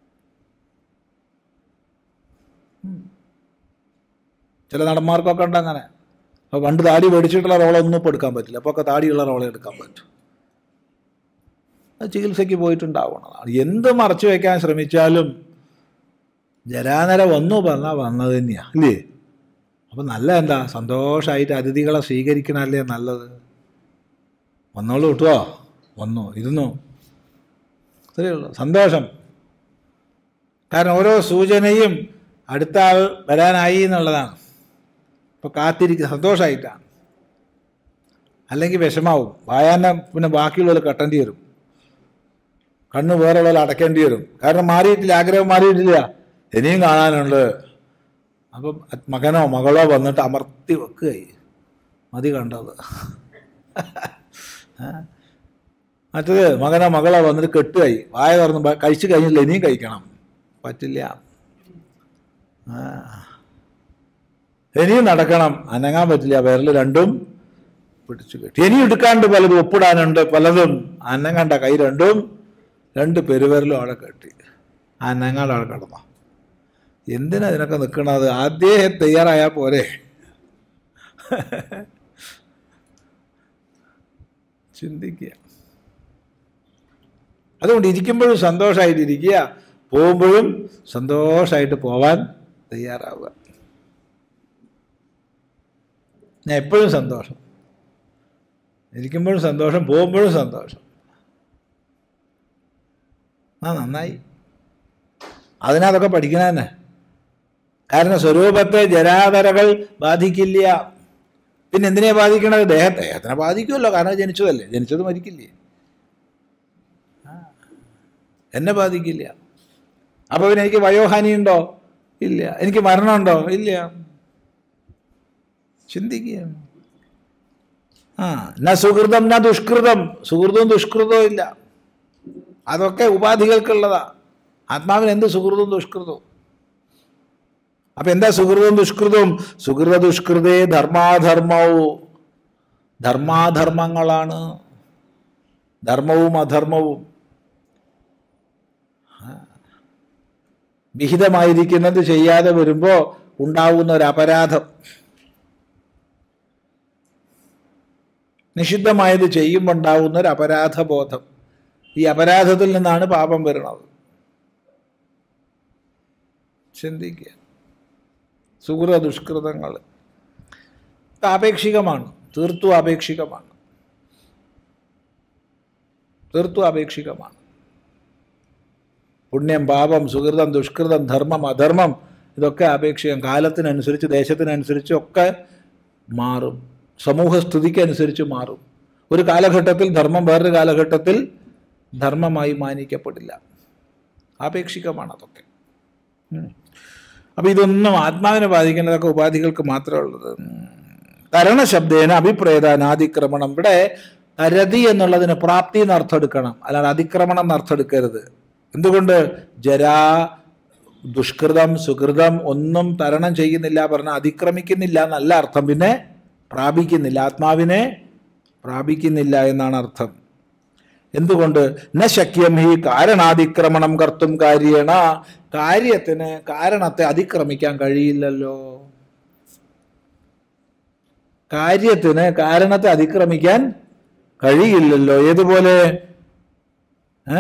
ഉം. ചില നടന്മാർക്കൊക്കെ ഉണ്ട് അങ്ങനെ അപ്പോൾ പണ്ട് താടി മേടിച്ചിട്ടുള്ള റോളൊന്നും ഇപ്പോൾ എടുക്കാൻ പറ്റില്ല അപ്പോൾ ഒക്കെ താടിയുള്ള റോളെ എടുക്കാൻ പറ്റും അത് ചികിത്സയ്ക്ക് പോയിട്ടുണ്ടാവണം എന്ത് മറച്ചു വയ്ക്കാൻ ശ്രമിച്ചാലും ജരാനര വന്നു പറഞ്ഞാൽ വന്നത് തന്നെയാ അല്ലേ അപ്പം നല്ല എന്താ സന്തോഷമായിട്ട് അതിഥികളെ സ്വീകരിക്കണല്ലേ നല്ലത് വന്നോളൂ കിട്ടുമോ വന്നു ഇരുന്നു അത്രയേ ഉള്ളൂ സന്തോഷം കാരണം ഓരോ സൂചനയും അടുത്ത ആൾ വരാനായി എന്നുള്ളതാണ് ഇപ്പോൾ കാത്തിരിക്കുക സന്തോഷമായിട്ടാണ് അല്ലെങ്കിൽ വിഷമാവും വായാനെ പിന്നെ ബാക്കിയുള്ളവർ കട്ടേണ്ടി വരും കണ്ണ് വേറെ ഉള്ളവർ അടയ്ക്കേണ്ടി വരും കാരണം മാറിയിട്ടില്ല ആഗ്രഹം മാറിയിട്ടില്ല ഇനിയും കാണാനുണ്ട് അപ്പം മകനോ മകളോ വന്നിട്ട് അമർത്തി വെക്കുകയായി മതി കണ്ടത് ആ. മറ്റത് മകനോ മകളോ വന്നിട്ട് കെട്ടുകയായി വായ തുറന്ന് ബ- കഴിച്ചു കഴിഞ്ഞില്ല ഇനിയും കഴിക്കണം പറ്റില്ല ആ. ഇനിയും നടക്കണം അനങ്ങാൻ പറ്റില്ല വിരൽ രണ്ടും പിടിച്ചു കെട്ടി ഇനിയും എടുക്കാണ്ട് പലതും ഒപ്പിടാനുണ്ട് പലതും അനങ്ങണ്ട കൈ രണ്ടും രണ്ട് പെരുവിരലും അവിടെ കെട്ടി അനങ്ങാണ്ട് അവിടെ കിടന്നു എന്തിനാ ഇതിനൊക്കെ നിൽക്കണത് ആദ്യേ തയ്യാറായാൽ പോരെ ചിന്തിക്കുക അതുകൊണ്ട് ഇരിക്കുമ്പോഴും സന്തോഷമായിട്ട് ഇരിക്കുക പോകുമ്പോഴും സന്തോഷമായിട്ട് പോവാൻ തയ്യാറാവുക ഞാൻ എപ്പോഴും സന്തോഷം ഇരിക്കുമ്പോഴും സന്തോഷം പോകുമ്പോഴും സന്തോഷം ആ നന്നായി അതിനതൊക്കെ പഠിക്കണ തന്നെ കാരണം സ്വരൂപത്തെ ജരാതരകൾ ബാധിക്കില്ല പിന്നെ എന്തിനെ ബാധിക്കണത് ദേഹത്തെ ദേഹത്തിനെ ബാധിക്കുമല്ലോ കാരണം ജനിച്ചതല്ലേ ജനിച്ചത് മരിക്കില്ലേ ആ. എന്നെ ബാധിക്കില്ല അപ്പോൾ പിന്നെ എനിക്ക് വയോഹാനി ഉണ്ടോ ഇല്ല എനിക്ക് മരണമുണ്ടോ ഇല്ല ചിന്തിക്കുക ആ ന സുഹൃതം ന ദുഷ്കൃതം സുഹൃതവും ദുഷ്കൃതവും ഇല്ല അതൊക്കെ ഉപാധികൾക്കുള്ളതാ ആത്മാവിന് എന്ത് സുഹൃതവും ദുഷ്കൃതവും അപ്പൊ എന്താ സുഹൃതവും ദുഷ്കൃതവും സുഹൃത ദുഷ്കൃതേ ധർമാധർമ്മവും ധർമാധർമ്മങ്ങളാണ് ധർമ്മവും അധർമ്മവും വിഹിതമായിരിക്കുന്നത് ചെയ്യാതെ വരുമ്പോൾ ഉണ്ടാവുന്ന ഒരു അപരാധം നിഷിദ്ധമായത് ചെയ്യുമ്പോൾ ഉണ്ടാവുന്ന ഒരു അപരാധബോധം ഈ അപരാധത്തിൽ നിന്നാണ് പാപം വരുന്നത് ചിന്തിക്കുക സുഹൃത ദുഷ്കൃതങ്ങൾ ഇത് ആപേക്ഷികമാണ് തീർത്തും ആപേക്ഷികമാണ് തീർത്തും ആപേക്ഷികമാണ് പുണ്യം പാപം സുഹൃതം ദുഷ്കൃതം ധർമ്മം അധർമ്മം ഇതൊക്കെ ആപേക്ഷികം കാലത്തിനനുസരിച്ച് ദേശത്തിനനുസരിച്ച് ഒക്കെ മാറും സമൂഹസ്ഥിതിക്ക് അനുസരിച്ച് മാറും ഒരു കാലഘട്ടത്തിൽ ധർമ്മം വേറൊരു കാലഘട്ടത്തിൽ ധർമ്മമായി മാനിക്കപ്പെടില്ല ആപേക്ഷികമാണ് അതൊക്കെ ഉം. അപ്പൊ ഇതൊന്നും ആത്മാവിനെ ബാധിക്കേണ്ടതൊക്കെ ഉപാധികൾക്ക് മാത്രമേ ഉള്ളത് തരണശബ്ദേന അഭിപ്രേതാനാതിക്രമണം ഇവിടെ തരതി എന്നുള്ളതിന് പ്രാപ്തി എന്ന് അർത്ഥം എടുക്കണം അല്ലാതെ അതിക്രമണം എന്ന് അർത്ഥം എടുക്കരുത് എന്തുകൊണ്ട് ജരാ ദുഷ്കൃതം സുഹൃതം ഒന്നും തരണം ചെയ്യുന്നില്ല പറഞ്ഞ അതിക്രമിക്കുന്നില്ല എന്നല്ല അർത്ഥം പിന്നെ പ്രാപിക്കുന്നില്ല ആത്മാവിനെ പ്രാപിക്കുന്നില്ല എന്നാണ് അർത്ഥം എന്തുകൊണ്ട് ന ശക്യം ഹി കാരണാതിക്രമണം കർത്തും കാര്യേണ കാര്യത്തിന് കാരണത്തെ അതിക്രമിക്കാൻ കഴിയില്ലല്ലോ കാര്യത്തിന് കാരണത്തെ അതിക്രമിക്കാൻ കഴിയില്ലല്ലോ ഏതുപോലെ ഏ?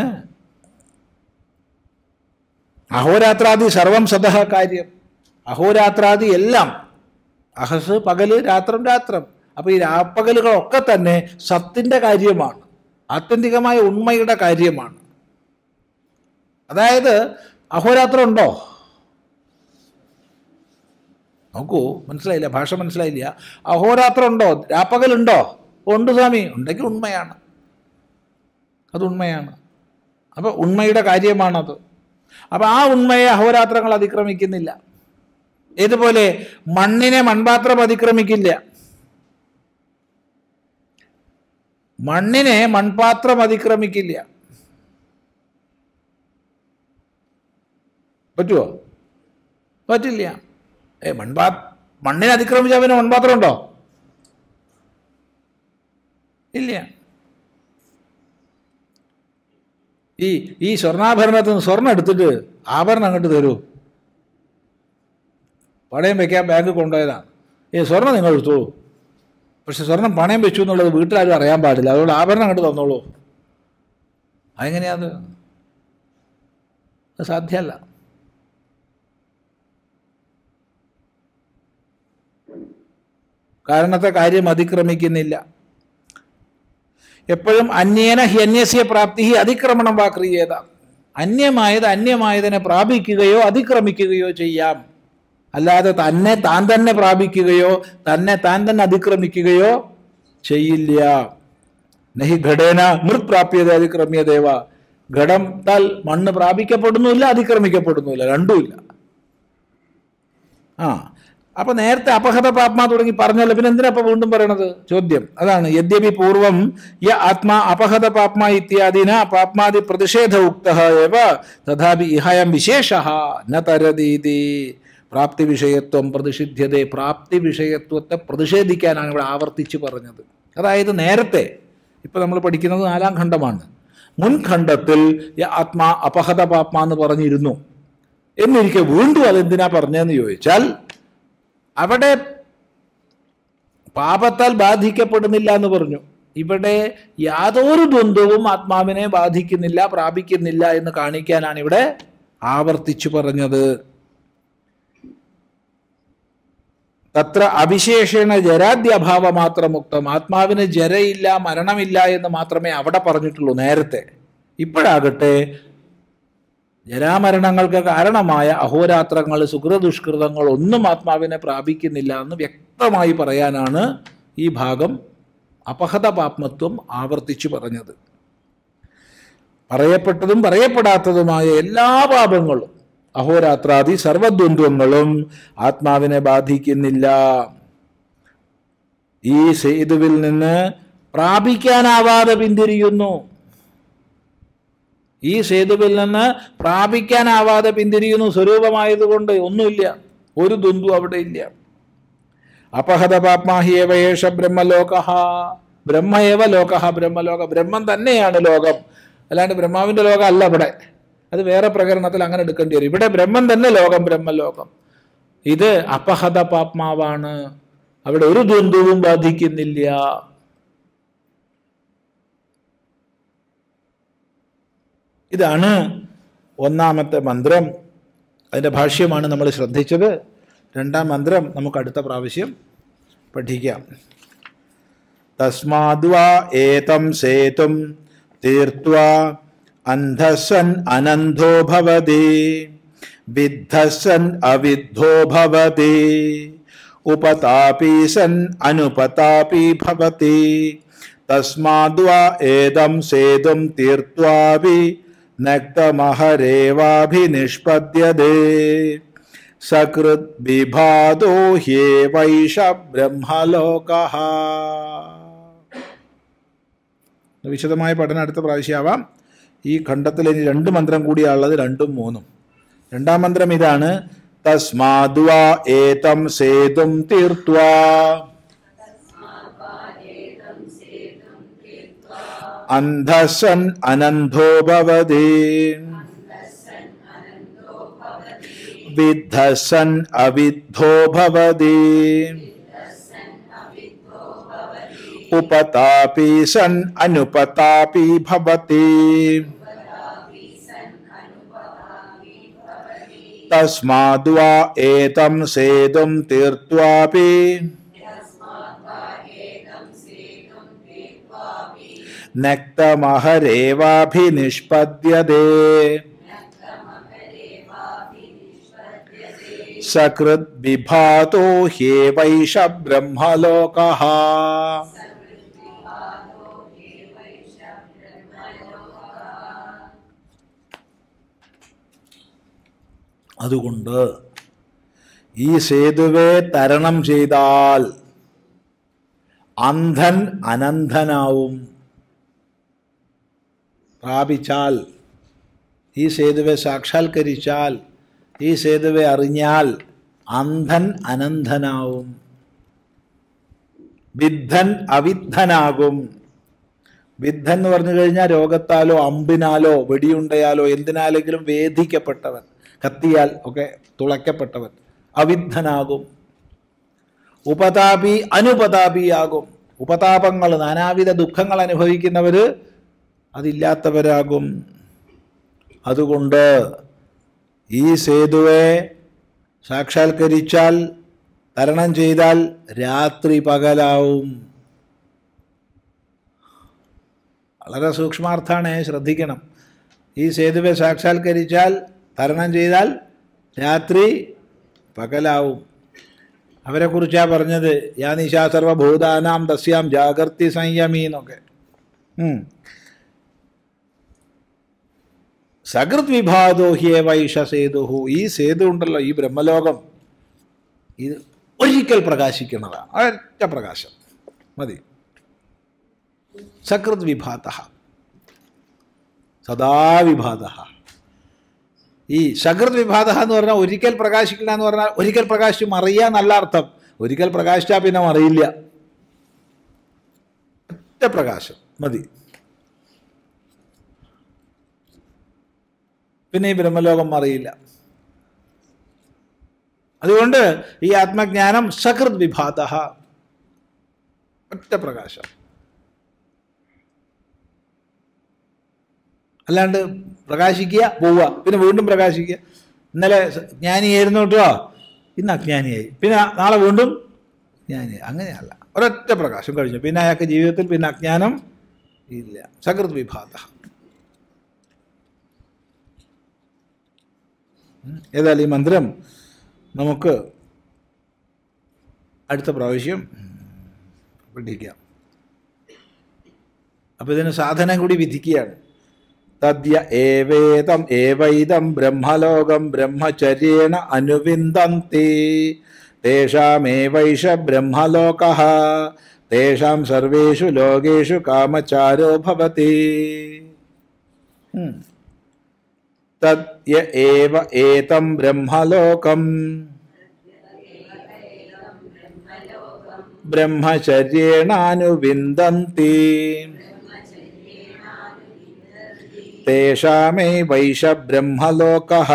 അഹോരാത്രാദി സർവം സതഹ കാര്യം അഹോരാത്രാദി എല്ലാം അഹസ് പകല് രാത്രം രാത്രം അപ്പൊ ഈ രാപ്പകലുകളൊക്കെ തന്നെ സത്തിന്റെ കാര്യമാണ് ആത്യന്തികമായ ഉണ്മയുടെ കാര്യമാണ് അതായത് അഹോരാത്രം ഉണ്ടോ നോക്കൂ മനസ്സിലായില്ല ഭാഷ മനസ്സിലായില്ല അഹോരാത്രം ഉണ്ടോ രാപ്പകലുണ്ടോ ഉണ്ട് സ്വാമി ഉണ്ടെങ്കിൽ ഉണ്മയാണ് അത് ഉണ്മയാണ് അപ്പൊ ഉണ്മയുടെ കാര്യമാണത് അപ്പൊ ആ ഉണ്മയെ അഹോരാത്രങ്ങൾ അതിക്രമിക്കുന്നില്ല ഏതുപോലെ മണ്ണിനെ മൺപാത്രം അതിക്രമിക്കില്ല മണ്ണിനെ മൺപാത്രം അതിക്രമിക്കില്ല പറ്റുമോ പറ്റില്ല ഏ മൺപാ മണ്ണിനെ അതിക്രമിച്ച അവന് മൺപാത്രം ഉണ്ടോ ഇല്ല ഈ ഈ സ്വർണ്ണാഭരണത്തിൽ നിന്ന് സ്വർണ്ണം എടുത്തിട്ട് ആഭരണം അങ്ങോട്ട് തരൂ പണയം വെക്കാൻ ബാങ്ക് കൊണ്ടുപോയതാണ് ഈ സ്വർണ്ണം നിങ്ങൾ എടുത്തോളൂ പക്ഷെ സ്വർണം പണയം വെച്ചു എന്നുള്ളത് വീട്ടിലാരും അറിയാൻ പാടില്ല അതുകൊണ്ട് ആഭരണം അങ്ങോട്ട് തന്നോളൂ അതെങ്ങനെയാത് അത് സാധ്യമല്ല കാരണത്തെ കാര്യം അതിക്രമിക്കുന്നില്ല എപ്പോഴും അന്യേന ഹി അന്യസ്യ പ്രാപ്തി ഹി അതിക്രമണം വാ ക്രിയേത അന്യമായത് അന്യമായതിനെ പ്രാപിക്കുകയോ അതിക്രമിക്കുകയോ ചെയ്യാം അല്ലാതെ തന്നെ താൻ തന്നെ പ്രാപിക്കുകയോ തന്നെ താൻ തന്നെ അതിക്രമിക്കുകയോ ചെയ്യില്ല നഹി ഘടേന മൃത് പ്രാപ്യത അതിക്രമ്യദേവ ഘടം താൽ മണ്ണ് പ്രാപിക്കപ്പെടുന്നുമില്ല അതിക്രമിക്കപ്പെടുന്നുമില്ല രണ്ടുമില്ല ആ അപ്പൊ നേരത്തെ അപഹത പാപ്മ തുടങ്ങി പറഞ്ഞല്ലോ പിന്നെ എന്തിനാ അപ്പൊ വീണ്ടും പറയണത് ചോദ്യം അതാണ് യദ്യപി പൂർവം യ ആത്മാ അപഹത പാപ്മ ഇത്യാദിന പാപ്മാദി പ്രതിഷേധ ഉക്ത ഏവ തഥാപി ഇഹയം വിശേഷ ന തരതീതി പ്രാപ്തി വിഷയത്വം പ്രതിഷിധ്യത പ്രാപ്തി വിഷയത്വത്തെ പ്രതിഷേധിക്കാനാണ് ഇവിടെ ആവർത്തിച്ച് പറഞ്ഞത് അതായത് നേരത്തെ ഇപ്പൊ നമ്മൾ പഠിക്കുന്നത് നാലാം ഖണ്ഡമാണ് മുൻ ഖണ്ഡത്തിൽ യ ആത്മാ അപഹത പാപ്മ എന്ന് പറഞ്ഞിരുന്നു എന്നിരിക്കെ വീണ്ടും അതെന്തിനാ പറഞ്ഞതെന്ന് ചോദിച്ചാൽ അവിടെ പാപത്താൽ ബാധിക്കപ്പെടുന്നില്ല എന്ന് പറഞ്ഞു ഇവിടെ യാതൊരു ദ്വന്ദ്വവും ആത്മാവിനെ ബാധിക്കുന്നില്ല പ്രാപിക്കുന്നില്ല എന്ന് കാണിക്കാനാണ് ഇവിടെ ആവർത്തിച്ചു പറഞ്ഞത് തത്ര അവിശേഷണ ജരാദ്യഭാവ മാത്രം മുക്തം ആത്മാവിന് ജരയില്ല മരണമില്ല എന്ന് മാത്രമേ അവിടെ പറഞ്ഞിട്ടുള്ളൂ നേരത്തെ ഇപ്പോഴാകട്ടെ ജരാമരണങ്ങൾക്ക് കാരണമായ അഹോരാത്രങ്ങൾ സുഹൃദുഷ്കൃതങ്ങൾ ഒന്നും ആത്മാവിനെ പ്രാപിക്കുന്നില്ല എന്ന് വ്യക്തമായി പറയാനാണ് ഈ ഭാഗം അപഹത പാപ്മത്വം ആവർത്തിച്ചു പറഞ്ഞത് പറയപ്പെട്ടതും പറയപ്പെടാത്തതുമായ എല്ലാ പാപങ്ങളും അഹോരാത്രാദി സർവദ്വന്ദ്വങ്ങളും ആത്മാവിനെ ബാധിക്കുന്നില്ല ഈ സേതുവിൽ നിന്ന് പ്രാപിക്കാനാവാതെ പിന്തിരിയുന്നു ഈ സേതുവിൽ നിന്ന് പ്രാപിക്കാനാവാതെ പിന്തിരിയുന്നു സ്വരൂപമായതുകൊണ്ട് ഒന്നുമില്ല ഒരു ദ്വന്ദ്വ അവിടെ ഇല്ല അപഹത പാപ്മാഹിയേവയേഷ ബ്രഹ്മലോക ബ്രഹ്മയേവ ലോക ബ്രഹ്മലോക ബ്രഹ്മം തന്നെയാണ് ലോകം അല്ലാണ്ട് ബ്രഹ്മാവിന്റെ ലോകം അല്ല ഇവിടെ അത് വേറെ പ്രകരണത്തിൽ അങ്ങനെ എടുക്കേണ്ടി വരും ഇവിടെ ബ്രഹ്മം തന്നെ ലോകം ബ്രഹ്മലോകം ഇത് അപഹത പാപ്മാവാണ് അവിടെ ഒരു ദ്വന്ദ്വവും ബാധിക്കുന്നില്ല ഇതാണ് ഒന്നാമത്തെ മന്ത്രം അതിൻ്റെ ഭാഷ്യമാണ് നമ്മൾ ശ്രദ്ധിച്ചത് രണ്ടാം മന്ത്രം നമുക്ക് അടുത്ത പ്രാവശ്യം പഠിക്കാം തസ്മാദ്വാ ഏതം സേതും തീർത്വാ അന്ധസൻ അനന്തോ ഭവതി വിദ്ധസൻ അവിദ്ധോ ഭവതി ഉപതാപി സൻ അനുപതാപി ഭവതി തസ്മാദ്വാ ഏതം സേതും തീർത്വാപി നക്തമഹരേവാഭിനിഷ്പദ്യതേ സകൃത് വിഭാതോ ഹ്യേവൈഷ ബ്രഹ്മലോക വിശദമായ പഠനം അടുത്ത പ്രാവശ്യമാവാം ഈ ഖണ്ഡത്തിൽ ഇനി രണ്ട് മന്ത്രം കൂടിയാണുള്ളത് രണ്ടും മൂന്നും രണ്ടാം മന്ത്രം ഇതാണ് തസ്മാദ്വാ ഏതം സേതും തീർത്വാ അന്ധസൻ അനന്തോ ഭവതി വിദ്ധസൻ അവിദ്ധോ ഭവതി ഉപതാപി സൻ അനുപതാപി ഭവതി തസ്മാദ്വാ ഏതം സേതും തീർത്വാപി നക്തമഹരേവാഭിനിഷ്പദ്യതേ സകൃത് വിഭാതോ ഹ്യേവൈഷ ബ്രഹ്മലോക അതുകൊണ്ട് ഈ സേതുവെ തരണം ചെയ്താൽ അന്ധൻ അനന്തനാവും പ്രാപിച്ചാൽ ഈ സേതുവെ സാക്ഷാത്കരിച്ചാൽ ഈ സേതുവെ അറിഞ്ഞാൽ അന്ധൻ അനന്തനാവും വിദ്ധൻ അവിദ്ധനാകും വിദ്ധൻ എന്ന് പറഞ്ഞു കഴിഞ്ഞാൽ രോഗത്താലോ അമ്പിനാലോ വെടിയുണ്ടയാലോ എന്തിനാലെങ്കിലും വേധിക്കപ്പെട്ടവൻ കത്തിയാൽ ഒക്കെ തുളയ്ക്കപ്പെട്ടവൻ അവിദ്ധനാകും ഉപതാപി അനുപതാപിയാകും ഉപതാപങ്ങൾ നാനാവിധ ദുഃഖങ്ങൾ അനുഭവിക്കുന്നവർ അതില്ലാത്തവരാകും അതുകൊണ്ട് ഈ സേതുവെ സാക്ഷാത്കരിച്ചാൽ തരണം ചെയ്താൽ രാത്രി പകലാവും വളരെ സൂക്ഷ്മാർത്ഥാണ് ശ്രദ്ധിക്കണം ഈ സേതുവെ സാക്ഷാത്കരിച്ചാൽ തരണം ചെയ്താൽ രാത്രി പകലാവും അവരെക്കുറിച്ചാണ് പറഞ്ഞത് യാ നിശാ സർവഭൂതാനാം തസ്യാം ജാഗർത്തി സംയമി എന്നൊക്കെ ഉം. സകൃത് വിഭാതോ ഹ്യേ വൈഷ സേതുഹു ഈ സേതു ഉണ്ടല്ലോ ഈ ബ്രഹ്മലോകം ഇത് ഒരിക്കൽ പ്രകാശിക്കുന്നതാണ് ഒരൊറ്റ പ്രകാശം മതി സകൃത് വിഭാത സദാ വിഭാത ഈ സകൃത് വിഭാത എന്ന് പറഞ്ഞാൽ ഒരിക്കൽ പ്രകാശിക്കില്ല എന്ന് പറഞ്ഞാൽ ഒരിക്കൽ പ്രകാശിച്ച് മറിയുക എന്നല്ല അർത്ഥം ഒരിക്കൽ പ്രകാശിച്ചാൽ പിന്നെ മറിയില്ല ഒറ്റ പ്രകാശം മതി പിന്നെ ഈ ബ്രഹ്മലോകം മറിയില്ല അതുകൊണ്ട് ഈ ആത്മജ്ഞാനം സകൃത് വിഭാത ഒറ്റ പ്രകാശം അല്ലാണ്ട് പ്രകാശിക്കുക പോവുക പിന്നെ വീണ്ടും പ്രകാശിക്കുക ഇന്നലെ സ- ജ്ഞാനിയായിരുന്നു കേട്ടോ ഇന്ന് അജ്ഞാനിയായി പിന്നെ നാളെ വീണ്ടും ജ്ഞാനിയായി അങ്ങനെയല്ല ഒരൊറ്റ പ്രകാശം കഴിഞ്ഞു പിന്നെ അയാൾക്ക് ജീവിതത്തിൽ പിന്നെ അജ്ഞാനം ഇല്ല സകൃത് വിഭാത ഉം. ഏതായാലും ഈ മന്ത്രം നമുക്ക് അടുത്ത പ്രാവശ്യം പഠിക്കാം അപ്പോൾ ഇതിന് സാധനം കൂടി വിധിക്കുകയാണ് തദ്യ ഏവേദം ഏവൈദം ബ്രഹ്മലോകം ബ്രഹ്മചര്യേണ അനുവിന്ദന്തി തേഷാമേവൈഷ ബ്രഹ്മലോക തേഷാം സർവേഷു ലോകേഷു കാമചാരോ ഭവതി ഉം. തദ്യ ഏവ ഏതം ബ്രഹ്മലോകം ബ്രഹ്മചര്യേണാനുവിന്ദന്തി തേഷാമേവൈഷ ബ്രഹ്മലോകः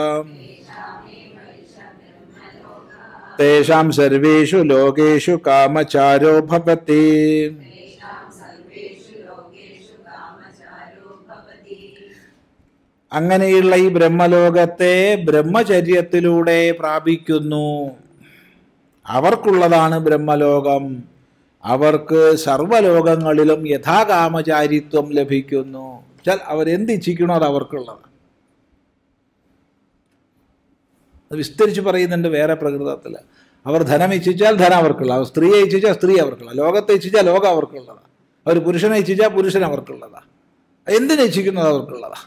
തേഷാം സർവേഷു ലോകേഷു കാമചാരോ ഭവതി അങ്ങനെയുള്ള ഈ ബ്രഹ്മലോകത്തെ ബ്രഹ്മചര്യത്തിലൂടെ പ്രാപിക്കുന്നു അവർക്കുള്ളതാണ് ബ്രഹ്മലോകം അവർക്ക് സർവ്വലോകങ്ങളിലും യഥാകാമചാരിത്വം ലഭിക്കുന്നു വെച്ചാൽ അവരെന്ത് ഇച്ഛിക്കണോ അത് അവർക്കുള്ളതാണ് അത് വിസ്തരിച്ച് പറയുന്നുണ്ട് വേറെ പ്രകൃതത്തിൽ അവർ ധനം ഇച്ഛിച്ചാൽ ധനം അവർക്കുള്ള അവർ സ്ത്രീയെ ഇച്ഛിച്ചാൽ സ്ത്രീ അവർക്കുള്ള ലോകത്തെ ഇച്ഛിച്ചാൽ ലോകം അവർക്കുള്ളതാണ് അവർ പുരുഷനെ ഇച്ഛിച്ചാൽ പുരുഷൻ അവർക്കുള്ളതാ എന്തിനെ ഇച്ഛിക്കുന്നത് അവർക്കുള്ളതാ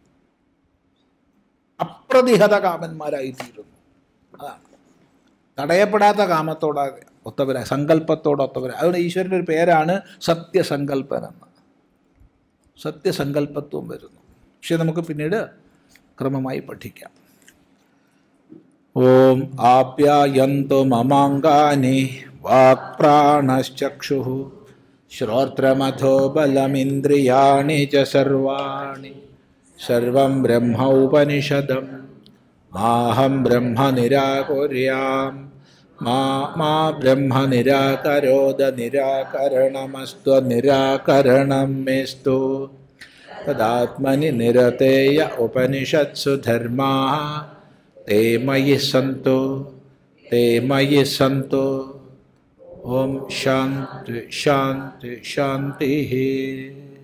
അപ്രതിഹത കാമന്മാരായിത്തീരുന്നു അതാണ് തടയപ്പെടാത്ത കാമത്തോടെ ഒത്തവര സങ്കല്പത്തോടെ ഒത്തവര അതുകൊണ്ട് ഈശ്വരൻ്റെ ഒരു പേരാണ് സത്യസങ്കല്പൻ എന്ന് സത്യസങ്കല്പത്വം വരുന്നു പക്ഷെ നമുക്ക് പിന്നീട് ക്രമമായി പഠിക്കാം ഓം ആപ്യായന്തു മമാങ്കാനി വാക്പ്രാണശ്ചക്ഷു ശ്രോത്രമഥോ ബലമിന്ദ്രിയാണി ച സർവാണി സർവം ബ്രഹ്മ ഉപനിഷദം മാഹം ബ്രഹ്മ നിരാകുര്യാം മാ മാ ബ്രഹ്മ നിരാകരോദ നിരാകരണമസ്ത്വ നിരാകരണം മേസ്തു തദാത്മനി നിരതേയ ഉപനിഷത്സു ധർമാ ते मयि सन्तो ते मयि सन्तो ॐ शान्ति शान्ति शान्तिः